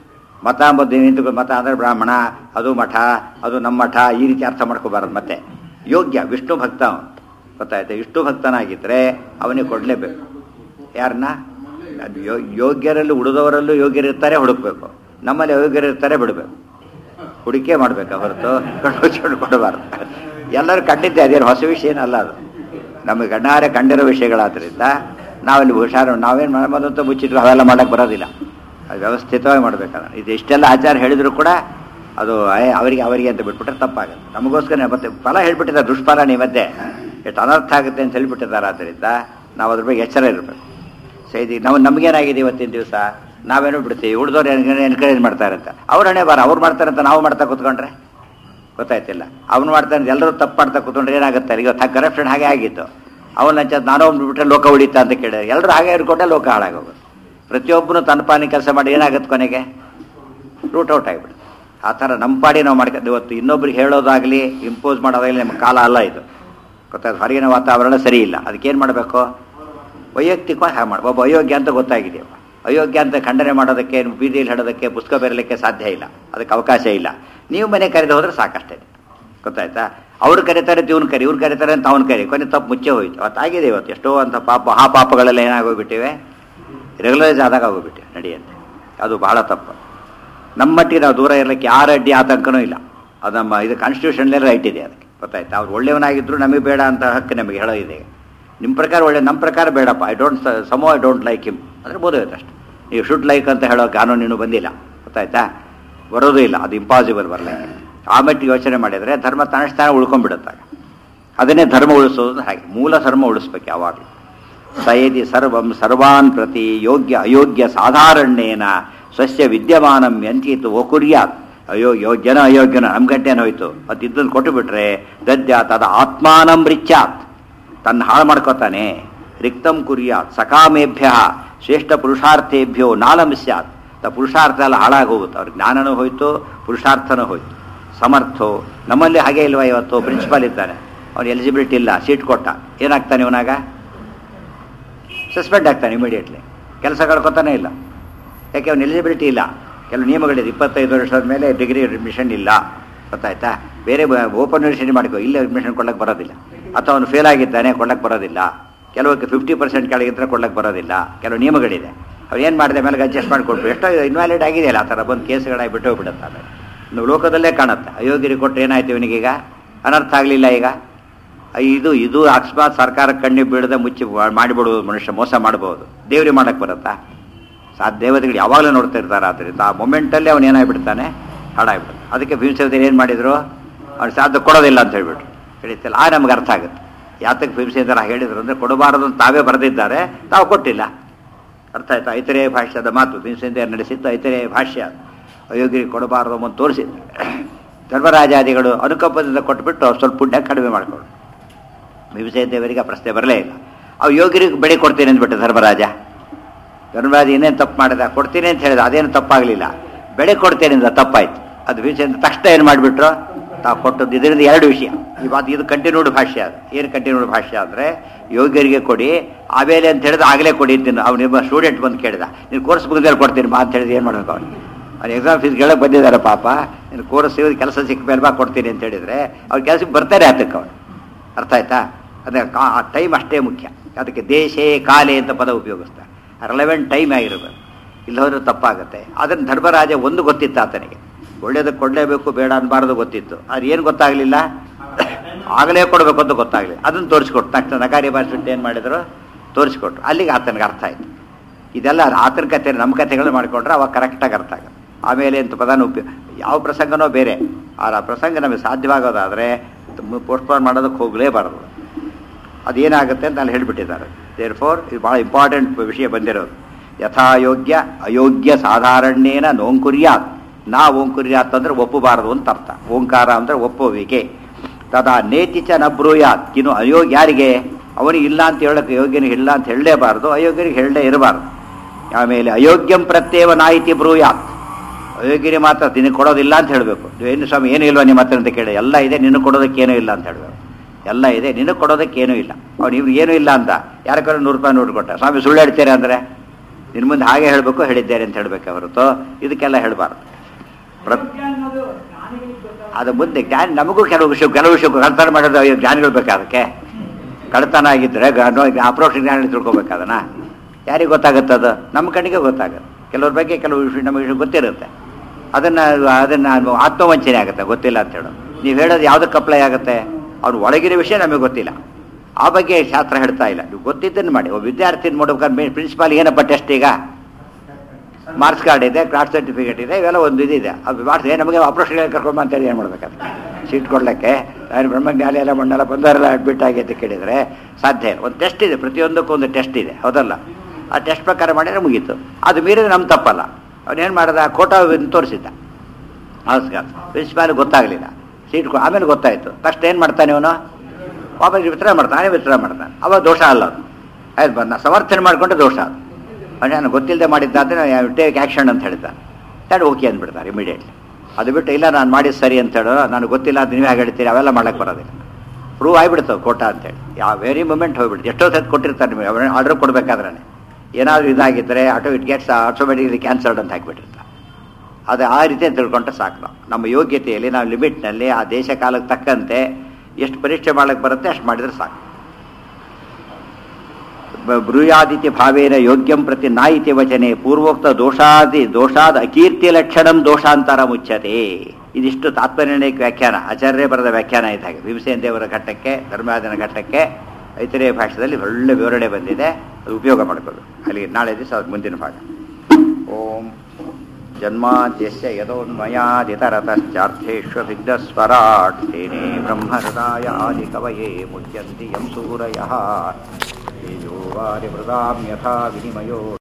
ಮತ ಅಂಬದ್ದು ನಿಂತು ಮತ ಅಂದರೆ ಬ್ರಾಹ್ಮಣ ಅದು ಮಠ ಅದು ನಮ್ಮ ಮಠ ಈ ರೀತಿ ಅರ್ಥ ಮಾಡ್ಕೋಬಾರದು ಮತ್ತೆ ಯೋಗ್ಯ ವಿಷ್ಣು ಭಕ್ತ ಅವನು ಗೊತ್ತಾಯ್ತು ವಿಷ್ಣು ಭಕ್ತನಾಗಿದ್ದರೆ ಅವನಿಗೆ ಕೊಡಲೇಬೇಕು ಯಾರನ್ನ ಅದು ಯೋ ಯೋಗ್ಯರಲ್ಲಿ ಉಳಿದವರಲ್ಲೂ ಯೋಗ್ಯರಿರ್ತಾರೆ ಹುಡುಕ್ಬೇಕು ನಮ್ಮಲ್ಲಿ ಅಯೋಗ್ಯರಿರ್ತಾರೆ ಬಿಡಬೇಕು ಹುಡುಕೆ ಮಾಡಬೇಕು ಹೊರತು ಕಣ್ಣು ಕೊಡಬಾರ್ದು ಎಲ್ಲರೂ ಕಂಡಿದ್ದೆ ಅದೇನು ಹೊಸ ವಿಷಯ ಏನಲ್ಲ ಅದು ನಮಗೆ ಗಣ್ಣಾರೆ ಕಂಡಿರೋ ವಿಷಯಗಳಾದ್ರಿಂದ ನಾವಲ್ಲಿ ಹುಷಾರು ನಾವೇನು ಮಾಡೋದಂತ ಮುಚ್ಚಿಟ್ರು ಅವೆಲ್ಲ ಮಾಡಕ್ಕೆ ಬರೋದಿಲ್ಲ ಅದು ವ್ಯವಸ್ಥಿತವಾಗಿ ಮಾಡ್ಬೇಕಲ್ಲ ಇದು ಇಷ್ಟೆಲ್ಲ ಆಚಾರ ಹೇಳಿದ್ರು ಕೂಡ ಅದು ಏ, ಅವರಿಗೆ ಅವರಿಗೆ ಅಂತ ಬಿಟ್ಬಿಟ್ರೆ ತಪ್ಪಾಗುತ್ತೆ ನಮಗೋಸ್ಕರ ಮತ್ತೆ ಫಲ ಹೇಳ್ಬಿಟ್ಟಿದ್ದಾರೆ ದುಷ್ಫಲ ನೀವು ಮತ್ತೆ ಎಷ್ಟು ಅನರ್ಥ ಆಗುತ್ತೆ ಅಂತ ಹೇಳ್ಬಿಟ್ಟಿದ್ದಾರೆ ಆದ್ದರಿಂದ ನಾವು ಅದ್ರ ಬಗ್ಗೆ ಎಚ್ಚರ ಇರಬೇಕು ಸೊ ಇದು ನಾವು ನಮಗೇನಾಗಿದೆ ಇವತ್ತಿನ ದಿವಸ ನಾವೇನೋ ಬಿಡ್ತೀವಿ ಉಳಿದವ್ರು ಎನ್ಕರೇಜ್ ಮಾಡ್ತಾರೆ ಅಂತ ಅವ್ರ ಹಣೆ ಬಾರ ಅವ್ರು ಮಾಡ್ತಾರೆ ಅಂತ ನಾವು ಮಾಡ್ತಾ ಕೂತ್ಕೊಂಡ್ರೆ ಗೊತ್ತಾಯ್ತಿಲ್ಲ ಅವ್ನು ಮಾಡ್ತಾನೆ ಎಲ್ಲರೂ ತಪ್ಪು ಮಾಡ್ತಾ ಕೂತ್ಕೊಂಡ್ರೆ ಏನಾಗುತ್ತೆ ಈಗ ಕರಪ್ಷನ್ ಹಾಗೆ ಆಗಿತ್ತು ಅವನ ಲಂಚ ನಾನೋ ಅವ್ನು ಬಿಟ್ಟರೆ ಲೋಕ ಉಳಿತಾ ಅಂತ ಕೇಳಿದ್ರೆ ಎಲ್ಲರೂ ಹಾಗೆ ಇಟ್ಕೊಂಡೆ ಲೋಕ ಹಾಳಾಗೋದು ಪ್ರತಿಯೊಬ್ಬನು ತನ್ನ ಪಾನಿ ಕೆಲಸ ಮಾಡಿ ಏನಾಗುತ್ತೆ ಕೊನೆಗೆ ರೂಟ್ ಔಟ್ ಆಗಿಬಿಡುತ್ತೆ ಆ ಥರ ನಮ್ಮ ಪಾಡಿ ನಾವು ಮಾಡ್ಕೊಂಡು ಇವತ್ತು ಇನ್ನೊಬ್ರಿಗೆ ಹೇಳೋದಾಗಲಿ ಇಂಪೋಸ್ ಮಾಡೋದಾಗಲಿ ನಮ್ಮ ಕಾಲ ಅಲ್ಲ ಇದು ಗೊತ್ತಾಯ್ತು ಹೊರಗಿನ ವಾತಾವರಣ ಸರಿ ಇಲ್ಲ ಅದಕ್ಕೇನು ಮಾಡಬೇಕು ವೈಯಕ್ತಿಕವಾಗಿ ಹಾಗೆ ಮಾಡಿ ಒಬ್ಬ ಅಯೋಗ್ಯ ಅಂತ ಗೊತ್ತಾಗಿದೆಯಪ್ಪ ಅಯೋಗ್ಯ ಅಂತ ಖಂಡನೆ ಮಾಡೋದಕ್ಕೆ ಬೀದಿಯಲ್ಲಿ ಹೇಳೋದಕ್ಕೆ ಪುಸ್ತಕ ಬರೀಲಿಕ್ಕೆ ಸಾಧ್ಯ ಇಲ್ಲ ಅದಕ್ಕೆ ಅವಕಾಶ ಇಲ್ಲ ನೀವು ಮನೆ ಕರೆದು ಹೋದ್ರೆ ಸಾಕಷ್ಟೇ ಗೊತ್ತಾಯ್ತಾ ಅವ್ರು ಕರೀತಾರೆ ಇವ್ನು ಕರಿ ಇವ್ರು ಕರೀತಾರೆ ಅಂತ ಅವ್ನು ಕರಿ ಕೊನೆ ತಪ್ಪು ಮುಚ್ಚೆ ಹೋಯ್ತು ಅವತ್ತಾಗಿದೆ ಇವತ್ತು ಎಷ್ಟೋ ಅಂತ ಪಾಪ ಆ ಪಾಪಗಳೆಲ್ಲ ಏನಾಗೋಗ್ಬಿಟ್ಟಿವೆ ರೆಗ್ಯುಲರೈಸ್ ಆದಾಗ ಆಗೋಗ್ಬಿಟ್ಟಿವೆ ನಡೆಯುತ್ತೆ ಅದು ಬಹಳ ತಪ್ಪು ನಮ್ಮ ಮಟ್ಟಿಗೆ ನಾವು ದೂರ ಇರಲಿಕ್ಕೆ ಯಾರ ಅಡ್ಡಿ ಆತಂಕನೂ ಇಲ್ಲ ಅದು ನಮ್ಮ ಇದು ಕಾನ್ಸ್ಟಿಟ್ಯೂಷನ್ಲೇ ರೈಟ್ ಇದೆ ಅದಕ್ಕೆ ಗೊತ್ತಾಯ್ತಾ ಅವ್ರು ಒಳ್ಳೆಯವನಾಗಿದ್ರು ನಮಗೆ ಬೇಡ ಅಂತ ಹಕ್ಕು ನಮಗೆ ಹೇಳೋದಿದೆ ನಿಮ್ಮ ಪ್ರಕಾರ ಒಳ್ಳೆ ನಮ್ಮ ಪ್ರಕಾರ ಬೇಡಪ್ಪ ಐ ಡೋಂಟ್ ಸಮೋ ಐ ಡೋಂಟ್ ಲೈಕ್ ಹಿಮ್ ಅಂದರೆ ಬೋಧೋಯ್ತು ಅಷ್ಟು ನೀವು ಶುಡ್ ಲೈಕ್ ಅಂತ ಹೇಳೋ ಕಾನೂನು ಇನ್ನೂ ಬಂದಿಲ್ಲ ಗೊತ್ತಾಯ್ತಾ ಬರೋದು ಇಲ್ಲ ಅದು ಇಂಪಾಸಿಬಲ್ ಬರಲಿಕ್ಕೆ ಆ ಮಟ್ಟಿಗೆ ಯೋಚನೆ ಮಾಡಿದರೆ ಧರ್ಮ ತಾನಷ್ಟಾನ ಉಳ್ಕೊಂಡ್ಬಿಡುತ್ತಾಗ ಅದನ್ನೇ ಧರ್ಮ ಉಳಿಸೋದು ಹಾಗೆ ಮೂಲ ಧರ್ಮ ಉಳಿಸ್ಬೇಕು ಯಾವಾಗಲೂ ಸಯದಿ ಸರ್ವಂ ಸರ್ವಾನ್ ಪ್ರತಿ ಯೋಗ್ಯ ಅಯೋಗ್ಯ ಸಾಧಾರಣ್ಯೇನ ಸ್ವಸ್ಯ ವಿದ್ಯಮಾನಂ ಎಂತಿತ್ತು ಒಕುರ್ಯಾತ್ ಅಯೋ ಯೋ ಜನ ಅಯೋಗ್ಯನ ನಮ್ಮ ಗಂಟೆನ ಹೋಯ್ತು ಅದು ಇದನ್ನು ಕೊಟ್ಟು ಬಿಟ್ರೆ ದದ್ಯಾತ್ ಅದ ಆತ್ಮಾನಂ ರಿಚ್ಯಾತ್ ತನ್ನ ಹಾಳು ಮಾಡ್ಕೋತಾನೆ ರಿಕ್ತಂ ಕುರ್ಯಾತ್ ಸಕಾಮೇಭ್ಯ ಶ್ರೇಷ್ಠ ಪುರುಷಾರ್ಥೇಭ್ಯೋ ನಾಲಂ ಸ್ಯಾತ್ ತ ಪುರುಷಾರ್ಥ ಎಲ್ಲ ಹಾಳಾಗಿ ಹೋಗುತ್ತೆ ಅವ್ರಿಗೆ ಜ್ಞಾನನೂ ಹೋಯ್ತು ಪುರುಷಾರ್ಥನೂ ಹೋಯ್ತು ಸಮರ್ಥೋ ನಮ್ಮಲ್ಲಿ ಹಾಗೆ ಇಲ್ವಾ ಇವತ್ತು ಪ್ರಿನ್ಸಿಪಾಲ್ ಇದ್ದಾನೆ ಅವನು ಎಲಿಜಿಬಿಲಿಟಿ ಇಲ್ಲ ಸೀಟ್ ಕೊಟ್ಟ ಏನಾಗ್ತಾನೆ ಇವನಾಗ ಸಸ್ಪೆಂಡ್ ಆಗ್ತಾನೆ ಇಮಿಡಿಯೇಟ್ಲಿ ಕೆಲಸ ಕಳ್ಕೊತಾನೆ ಇಲ್ಲ ಯಾಕೆ ಅವನು ಎಲಿಜಿಬಿಲಿಟಿ ಇಲ್ಲ ಕೆಲವು ನಿಯಮಗಳಿದೆ ಇಪ್ಪತ್ತೈದು ವರ್ಷದ ಮೇಲೆ ಡಿಗ್ರಿ ಅಡ್ಮಿಷನ್ ಇಲ್ಲ ಗೊತ್ತಾಯ್ತಾ ಬೇರೆ ಓಪನ್ ಯೂನಿವರ್ಸಿಟಿ ಮಾಡಿಕೋ ಇಲ್ಲೇ ಅಡ್ಮಿಷನ್ ಕೊಡಕ್ಕೆ ಬರೋದಿಲ್ಲ ಅಥವಾ ಅವನು ಫೇಲ್ ಆಗಿದ್ದಾನೆ ಕೊಡಕ್ಕೆ ಬರೋದಿಲ್ಲ ಕೆಲವಕ್ಕೆ ಫಿಫ್ಟಿ ಪರ್ಸೆಂಟ್ ಕೆಳಗಿದ್ರೆ ಕೊಡಕ್ಕೆ ಬರೋದಿಲ್ಲ ಕೆಲವು ನಿಯಮಗಳಿದೆ ಅವ್ರು ಏನು ಮಾಡಿದೆ ಮೇಲೆ ಅಡ್ಜಸ್ಟ್ ಮಾಡಿಕೊಟ್ರು ಎಷ್ಟೋ ಇನ್ವ್ಯಾಲಿಡ್ ಆಗಿದೆಯಲ್ಲ ಆ ಥರ ಬಂದು ಕೇಸ್ಗಳಾಗಿ ಬಿಟ್ಟು ಹೋಗ್ಬಿಡುತ್ತಾರೆ ನೀವು ಲೋಕದಲ್ಲೇ ಕಾಣುತ್ತೆ ಅಯೋಗ್ಯರಿಗೆ ಕೊಟ್ಟರೆ ಏನಾಯ್ತು ಇವನಿಗೀಗ ಅನರ್ಥ ಆಗಲಿಲ್ಲ ಈಗ ಇದು ಇದು ಅಕಸ್ಮಾತ್ ಸರ್ಕಾರ ಕಣ್ಣಿ ಬೀಳದೆ ಮುಚ್ಚಿ ಮಾಡಿಬಿಡುವುದು ಮನುಷ್ಯ ಮೋಸ ಮಾಡಬಹುದು ದೇವ್ರಿಗೆ ಮಾಡಕ್ಕೆ ಬರುತ್ತಾ ಸಾ ದೇವತೆಗಳು ಯಾವಾಗಲೂ ನೋಡ್ತಾ ಇರ್ತಾರೆ ಆದ್ದರಿಂದ ಆ ಮೊಮೆಂಟಲ್ಲೇ ಅವನು ಏನಾಗ್ಬಿಡ್ತಾನೆ ಹಾಳಾಗ್ಬಿಡ್ತಾನೆ ಅದಕ್ಕೆ ಭೀಮಸೇನ ಏನು ಮಾಡಿದ್ರು ಅವ್ನು ಸಾಧ್ಯ ಕೊಡೋದಿಲ್ಲ ಅಂತ ಹೇಳ್ಬಿಟ್ರು ಹೇಳಿತ್ತಲ್ಲ ಆ ನಮ್ಗೆ ಅರ್ಥ ಆಗುತ್ತೆ ಯಾತಕ್ಕೆ ಭೀಮಸೇನ ಹೇಳಿದ್ರು ಅಂದರೆ ಕೊಡಬಾರದು ಅಂತ ತಾವೇ ಬರೆದಿದ್ದಾರೆ ತಾವು ಕೊಟ್ಟಿಲ್ಲ ಅರ್ಥ ಆಯ್ತಾ ಐತರೇ ಭಾಷ್ಯದ ಮಾತು ಭೀಮಸೇನ ನಡೆಸಿದ್ದು ಐತರೇ ಭಾಷ್ಯ ಅಯೋಗ್ಯರಿಗೆ ಕೊಡಬಾರದು ಅಂತ ತೋರಿಸಿದ್ರು ಧರ್ಮರಾಜಾದಿಗಳು ಅನುಕಂಪದಿಂದ ಕೊಟ್ಬಿಟ್ಟು ಸ್ವಲ್ಪ ಪುಣ್ಯ ಕಡಿಮೆ ಮಾಡಿಕೊಂಡು ಭೀಮಸೇನ ದೇವರಿಗೆ ಆ ಪ್ರಶ್ನೆ ಬರಲೇ ಇಲ್ಲ ಅವು ಯೋಗಿರಿಗೆ ಬೆಳೆ ಕೊಡ್ತೀನಿ ಅಂದ್ಬಿಟ್ಟು ಧರ್ಮರಾಜ ಧರ್ಮರಾಜ ಇನ್ನೇನು ತಪ್ಪು ಮಾಡಿದ ಕೊಡ್ತೀನಿ ಅಂತ ಹೇಳಿದ ಅದೇನು ತಪ್ಪಾಗಲಿಲ್ಲ ಬೆಳೆ ಕೊಡ್ತೇನೆ ಅಂತ ತಪ್ಪಾಯ್ತು ಅದು ಭೀಮಸೇನ ತಕ್ಷಣ ಏನು ಮಾಡಿಬಿಟ್ರು ತಾವು ಕೊಟ್ಟದ್ದು ಇದರಿಂದ ಎರಡು ವಿಷಯ ಈ ಮಾತು ಇದು ಕಂಟಿನ್ಯೂಡ್ ಭಾಷ್ಯ ಅದು ಏನು ಕಂಟಿನ್ಯೂಡ್ ಭಾಷ್ಯ ಅಂದರೆ ಯೋಗ್ಯರಿಗೆ ಕೊಡಿ ಆಮೇಲೆ ಅಂತ ಹೇಳಿದ್ರೆ ಆಗಲೇ ಕೊಡಿ ಅಂತೀನಿ ಅವ್ನು ನಿಮ್ಮ ಸ್ಟೂಡೆಂಟ್ ಬಂದು ಕೇಳಿದ ನೀನು ಕೋರ್ಸ್ ಮುಗಿದ್ಮೇಲೆ ಕೊಡ್ತೀನಿ ಬಾ ಅಂತ ಹೇಳಿದ್ರೆ ಏನು ಮಾಡಬೇಕು ಅವ್ನು ಅವ್ನು ಎಕ್ಸಾಮ್ ಫೀಸ್ ಕೇಳಕ್ಕೆ ಬಂದಿದ್ದಾರೆ ಪಾಪ ನೀನು ಕೋರ್ಸ್ ಸಿಗೋದು ಕೆಲಸ ಸಿಕ್ಕ ಮೇಲೆ ಬಾ ಕೊಡ್ತೀನಿ ಅಂತ ಹೇಳಿದರೆ ಅವ್ರು ಕೆಲಸಕ್ಕೆ ಬರ್ತಾರೆ ಅದಕ್ಕೆ ಅವನು ಅರ್ಥ ಆಯ್ತಾ ಅದೇ ಕಾ- ಆ ಟೈಮ್ ಅಷ್ಟೇ ಮುಖ್ಯ ಅದಕ್ಕೆ ದೇಶೇ ಕಾಲೆ ಅಂತ ಪದ ಉಪಯೋಗಿಸ್ತಾರೆ ರೆಲೆವೆಂಟ್ ಟೈಮ್ ಆಗಿರಬೇಕು ಇಲ್ಲೋದ್ರೆ ತಪ್ಪಾಗುತ್ತೆ ಅದನ್ನು ಧರ್ಮರಾಜ ಒಂದು ಗೊತ್ತಿತ್ತು ಆತನಿಗೆ ಒಳ್ಳೇದಕ್ಕೆ ಕೊಡಲೇಬೇಕು ಬೇಡ ಅನ್ಬಾರ್ದು ಗೊತ್ತಿತ್ತು ಅದು ಏನು ಗೊತ್ತಾಗಲಿಲ್ಲ ಆಗಲೇ ಕೊಡಬೇಕು ಅಂತ ಗೊತ್ತಾಗಲಿಲ್ಲ ಅದನ್ನು ತೋರಿಸ್ಕೊಟ್ಟು ತಕ್ಷಣ ನಕಾರಿ ಭಾಷೆ ಏನು ಮಾಡಿದ್ರು ತೋರಿಸ್ಕೊಟ್ರು ಅಲ್ಲಿಗೆ ಆತನಿಗೆ ಅರ್ಥ ಆಯ್ತು ಇದೆಲ್ಲ ಆತನ ಕತೆ ನಮ್ಮ ಕಥೆಗಳು ಮಾಡಿಕೊಂಡ್ರೆ ಅವಾಗ ಕರೆಕ್ಟಾಗಿ ಅರ್ಥ ಆಗುತ್ತೆ ಆಮೇಲೆ ಅಂತ ಪದನ ಉಪಯೋಗ ಯಾವ ಪ್ರಸಂಗನೋ ಬೇರೆ ಆ ಪ್ರಸಂಗ ನಮಗೆ ಸಾಧ್ಯವಾಗೋದಾದರೆ ಪೋಸ್ಟ್ಪೋನ್ ಮಾಡೋದಕ್ಕೆ ಹೋಗಲೇಬಾರದು ಅದೇನಾಗುತ್ತೆ ಅಂತ ಅಲ್ಲಿ ಹೇಳಿಬಿಟ್ಟಿದ್ದಾರೆ ದೇರ್ ಫೋರ್ ಇದು ಭಾಳ ಇಂಪಾರ್ಟೆಂಟ್ ವಿಷಯ ಬಂದಿರೋದು ಯಥಾಯೋಗ್ಯ ಅಯೋಗ್ಯ ಸಾಧಾರಣ್ಯೇನ ನೋಂಕುರ್ಯಾತ್ ನಾ ಓಂಕುರ್ಯಾತ್ ಅಂದ್ರೆ ಒಪ್ಪಬಾರದು ಅಂತ ಅರ್ಥ ಓಂಕಾರ ಅಂದ್ರೆ ಒಪ್ಪುವಿಕೆ ತದಾ ನೇತಿಚ ನ ಬ್ರೂಯಾತ್ ಇನ್ನು ಅಯೋಗ್ಯ ಯಾರಿಗೆ ಅವನಿಗೆ ಇಲ್ಲ ಅಂತ ಹೇಳಕ್ಕೆ ಯೋಗ್ಯನಿಗೆ ಇಲ್ಲ ಅಂತ ಹೇಳಲೇಬಾರದು ಅಯೋಗ್ಯನಿಗೆ ಹೇಳಲೇ ಇರಬಾರ್ದು ಆಮೇಲೆ ಅಯೋಗ್ಯಂ ಪ್ರತ್ಯೇವ ನಾಯಿತಿ ಬ್ರೂಯಾತ್ ಅಯೋಗ್ಯನಿಗೆ ಮಾತ್ರ ನಿನಗೆ ಕೊಡೋದಿಲ್ಲ ಅಂತ ಹೇಳಬೇಕು ಏನು ಸ್ವಾಮಿ ಏನೂ ಇಲ್ವಾ ನಿಮ್ಮ ಹತ್ರ ಅಂತ ಕೇಳಿ ಎಲ್ಲ ಇದೆ ನಿನಗೆ ಕೊಡೋದಕ್ಕೆ ಏನೂ ಇಲ್ಲ ಅಂತ ಹೇಳಬೇಕು ಎಲ್ಲ ಇದೆ ನಿನಗೆ ಕೊಡೋದಕ್ಕೆ ಏನೂ ಇಲ್ಲ ಅವ್ನು ಇವ್ನು ಏನೂ ಇಲ್ಲ ಅಂತ ಯಾರ ಕಡೆ ನೂರು ರೂಪಾಯಿ ನೋಟ್ ಕೊಟ್ಟ ಸ್ವಾಮಿ ಸುಳ್ಳು ಹೇಳ್ತೀರಾ ಅಂದರೆ ನಿನ್ನ ಮುಂದೆ ಹಾಗೆ ಹೇಳಬೇಕು ಹೇಳಿದ್ದೇನೆ ಅಂತ ಹೇಳಬೇಕು ಹೊರತು ಇದಕ್ಕೆಲ್ಲ ಹೇಳಬಾರ್ದು ಪ್ರ ಅದು ಮುಂದೆ ಜ್ಞಾನ ನಮಗೂ ಕೆಲವು ವಿಷಯ ಕೆಲವು ವಿಷಯ ಕಳ್ತನ ಮಾಡೋದು ಅಯ್ಯೋ ಜ್ಞಾನಿಗಳು ಬೇಕಾ ಅದಕ್ಕೆ ಕಳ್ತನ ಆಗಿದ್ದರೆ ಅಪ್ರೋಕ್ಷ ಜ್ಞಾನ ತಿಳ್ಕೊಬೇಕಾದನ ಯಾರಿಗೆ ಗೊತ್ತಾಗುತ್ತೆ ಅದು ನಮ್ಮ ಕಣ್ಣಿಗೆ ಗೊತ್ತಾಗುತ್ತೆ ಕೆಲವ್ರ ಬಗ್ಗೆ ಕೆಲವು ವಿಷಯ ನಮಗೆ ವಿಷಯ ಗೊತ್ತಿರುತ್ತೆ ಅದನ್ನು ಅದನ್ನು ಆತ್ಮವಂಚನೆ ಆಗುತ್ತೆ ಗೊತ್ತಿಲ್ಲ ಅಂತ ಹೇಳೋದು ನೀವು ಹೇಳೋದು ಯಾವುದಕ್ಕೆ ಅಪ್ಲೈ ಆಗುತ್ತೆ ಅವ್ರು ಒಳಗಿರೋ ವಿಷಯ ನಮಗೆ ಗೊತ್ತಿಲ್ಲ ಆ ಬಗ್ಗೆ ಶಾಸ್ತ್ರ ಹೇಳ್ತಾ ಇಲ್ಲ ನೀವು ಗೊತ್ತಿದ್ದನ್ನು ಮಾಡಿ ಒಬ್ಬ ವಿದ್ಯಾರ್ಥಿ ನೋಡ್ಬೇಕಾದ್ರೆ ಪ್ರಿನ್ಸಿಪಾಲ್ ಏನಪ್ಪ ಟೆಸ್ಟ್ ಈಗ ಮಾರ್ಕ್ಸ್ ಕಾರ್ಡ್ ಇದೆ ಕ್ಲಾಸ್ ಸರ್ಟಿಫಿಕೇಟ್ ಇದೆ ಇವೆಲ್ಲ ಒಂದು ಇದಿದೆ ಅದು ಮಾಡಿಸಿ ನಮಗೆ ಆಪರೇಷನ್ ಕರ್ಕೊಂಡು ಅಂತೇಳಿ ಏನು ಮಾಡ್ಬೇಕಾದ್ರೆ ಸೀಟ್ ಕೊಡ್ಲಿಕ್ಕೆ ನಾನು ಬ್ರಹ್ಮಜ್ಞಾನಿ ಎಲ್ಲ ಮಣ್ಣೆಲ್ಲ ಬಂದವರೆಲ್ಲ ಅಡ್ಮಿಟ್ ಆಗಿ ಅಂತ ಕೇಳಿದರೆ ಸಾಧ್ಯ ಇಲ್ಲ ಒಂದು ಟೆಸ್ಟ್ ಇದೆ ಪ್ರತಿಯೊಂದಕ್ಕೂ ಒಂದು ಟೆಸ್ಟ್ ಇದೆ ಹೌದಲ್ಲ ಆ ಟೆಸ್ಟ್ ಪ್ರಕಾರ ಮಾಡಿದ್ರೆ ಮುಗೀತು ಅದು ಮೀರಿದ್ರೆ ನಮ್ಮ ತಪ್ಪಲ್ಲ ಅವನೇನು ಮಾಡ್ದ ಕೋಟಾ ತೋರಿಸಿದ್ದ ಆಸ್ಕಾರ್ ಪ್ರಿನ್ಸಿಪಾಲ್ ಗೊತ್ತಾಗಲಿಲ್ಲ ಸೀಟ್ ಕೊ ಆಮೇಲೆ ಗೊತ್ತಾಯಿತು ಫಸ್ಟ್ ಏನು ಮಾಡ್ತಾನೆ ಅವನು ವಾಪಸ್ ವಿತರಣೆ ಮಾಡ್ತಾನೆ ವಿತರಣೆ ಮಾಡ್ತಾನೆ ಅವಾಗ ದೋಷ ಅಲ್ಲ ಅದು ಆಯ್ತು ಬಂದ ಸಮರ್ಥನೆ ಮಾಡಿಕೊಂಡ್ರೆ ದೋಷ ಅದು ಅವ್ನು ನಾನು ಗೊತ್ತಿಲ್ಲದೆ ಮಾಡಿದ್ದಾದ್ರೆ ಟೇಕ್ ಆ್ಯಕ್ಷನ್ ಅಂತ ಹೇಳ್ತಾನೆ ನಾನು ಓಕೆ ಅಂದ್ಬಿಡ್ತಾರೆ ಇಮಿಡಿಯೇಟ್ಲಿ ಅದು ಬಿಟ್ಟು ಇಲ್ಲ ನಾನು ಮಾಡಿದ್ದು ಸರಿ ಅಂತ ಹೇಳೋ ನನಗೆ ಗೊತ್ತಿಲ್ಲ ಅಂತ ನೀವೇ ಹಾಗೆ ಹೇಳ್ತೀರಿ ಅವೆಲ್ಲ ಮಾಡಕ್ಕೆ ಬರೋದಿಲ್ಲ ಪ್ರೂವ್ ಆಗಿಬಿಡ್ತಾವೆ ಕೋಟ ಅಂತೇಳಿ ಯಾವ ವೆರಿ ಮೂಮೆಂಟ್ ಹೋಗ್ಬಿಡ್ತು ಎಷ್ಟೋ ಸತಿ ಕೊಟ್ಟಿರ್ತಾರೆ ನಿಮಗೆ ಅವ್ರು ಆರ್ಡರ್ ಕೊಡಬೇಕಾದ್ರೆ ಏನಾದರೂ ಇದಾಗಿದ್ದರೆ auto it gets automatically cancelled ಅಂತ ಹಾಕಿಬಿಟ್ಟಿರ್ತಾರೆ ಅದು ಆ ರೀತಿ ತಿಳ್ಕೊಂಡ್ರೆ ಸಾಕು ನಾವು ನಮ್ಮ ಯೋಗ್ಯತೆಯಲ್ಲಿ ನಾವು ಲಿಮಿಟ್ನಲ್ಲಿ ಆ ದೇಶ ಕಾಲಕ್ಕೆ ತಕ್ಕಂತೆ ಎಷ್ಟು ಪರೀಕ್ಷೆ ಮಾಡಕ್ಕೆ ಬರುತ್ತೆ ಅಷ್ಟು ಮಾಡಿದ್ರೆ ಸಾಕು ಬ- ಬ್ರೂಯಾದಿತಿ ಭಾವೇನ ಯೋಗ್ಯಂ ಪ್ರತಿ ನಾಯಿತಿ ವಚನೆ ಪೂರ್ವೋಕ್ತ ದೋಷಾದಿ ದೋಷಾದ ಅಕೀರ್ತಿ ಲಕ್ಷಣಂ ದೋಷಾಂತರ ಮುಚ್ಚತೆ ಇದಿಷ್ಟು ತಾತ್ಪರ್ಯಕ್ಕೆ ವ್ಯಾಖ್ಯಾನ ಆಚಾರ್ಯ ಬರೆದ ವ್ಯಾಖ್ಯಾನ ಇದ್ದಾಗೆ ಭೀಮಸೇನ ದೇವರ ಘಟ್ಟಕ್ಕೆ ಧರ್ಮಾದನ ಘಟ್ಟಕ್ಕೆ ಐತರೇಯ ಭಾಷೆಯಲ್ಲಿ ಒಳ್ಳೆ ವಿವರಣೆ ಬಂದಿದೆ ಅದು ಉಪಯೋಗ ಮಾಡ್ಕೊಳ್ಳಿ ಅಲ್ಲಿಗೆ ನಾಳೆ ದಿವಸ ಅದು ಮುಂದಿನ ಭಾಗ ಓಂ ಜನ್ಮಾದ್ಯಸ್ಯ ಯದೋನ್ಮಯಾದಿತರತಶ್ಚಾರ್ಥೇष्वभिघ्नस्वराट् तेने ब्रह्महृदाय आदिकवये मुह्यन्ति यं सूरयः तेजो वारिमृदां यथा विनिमयो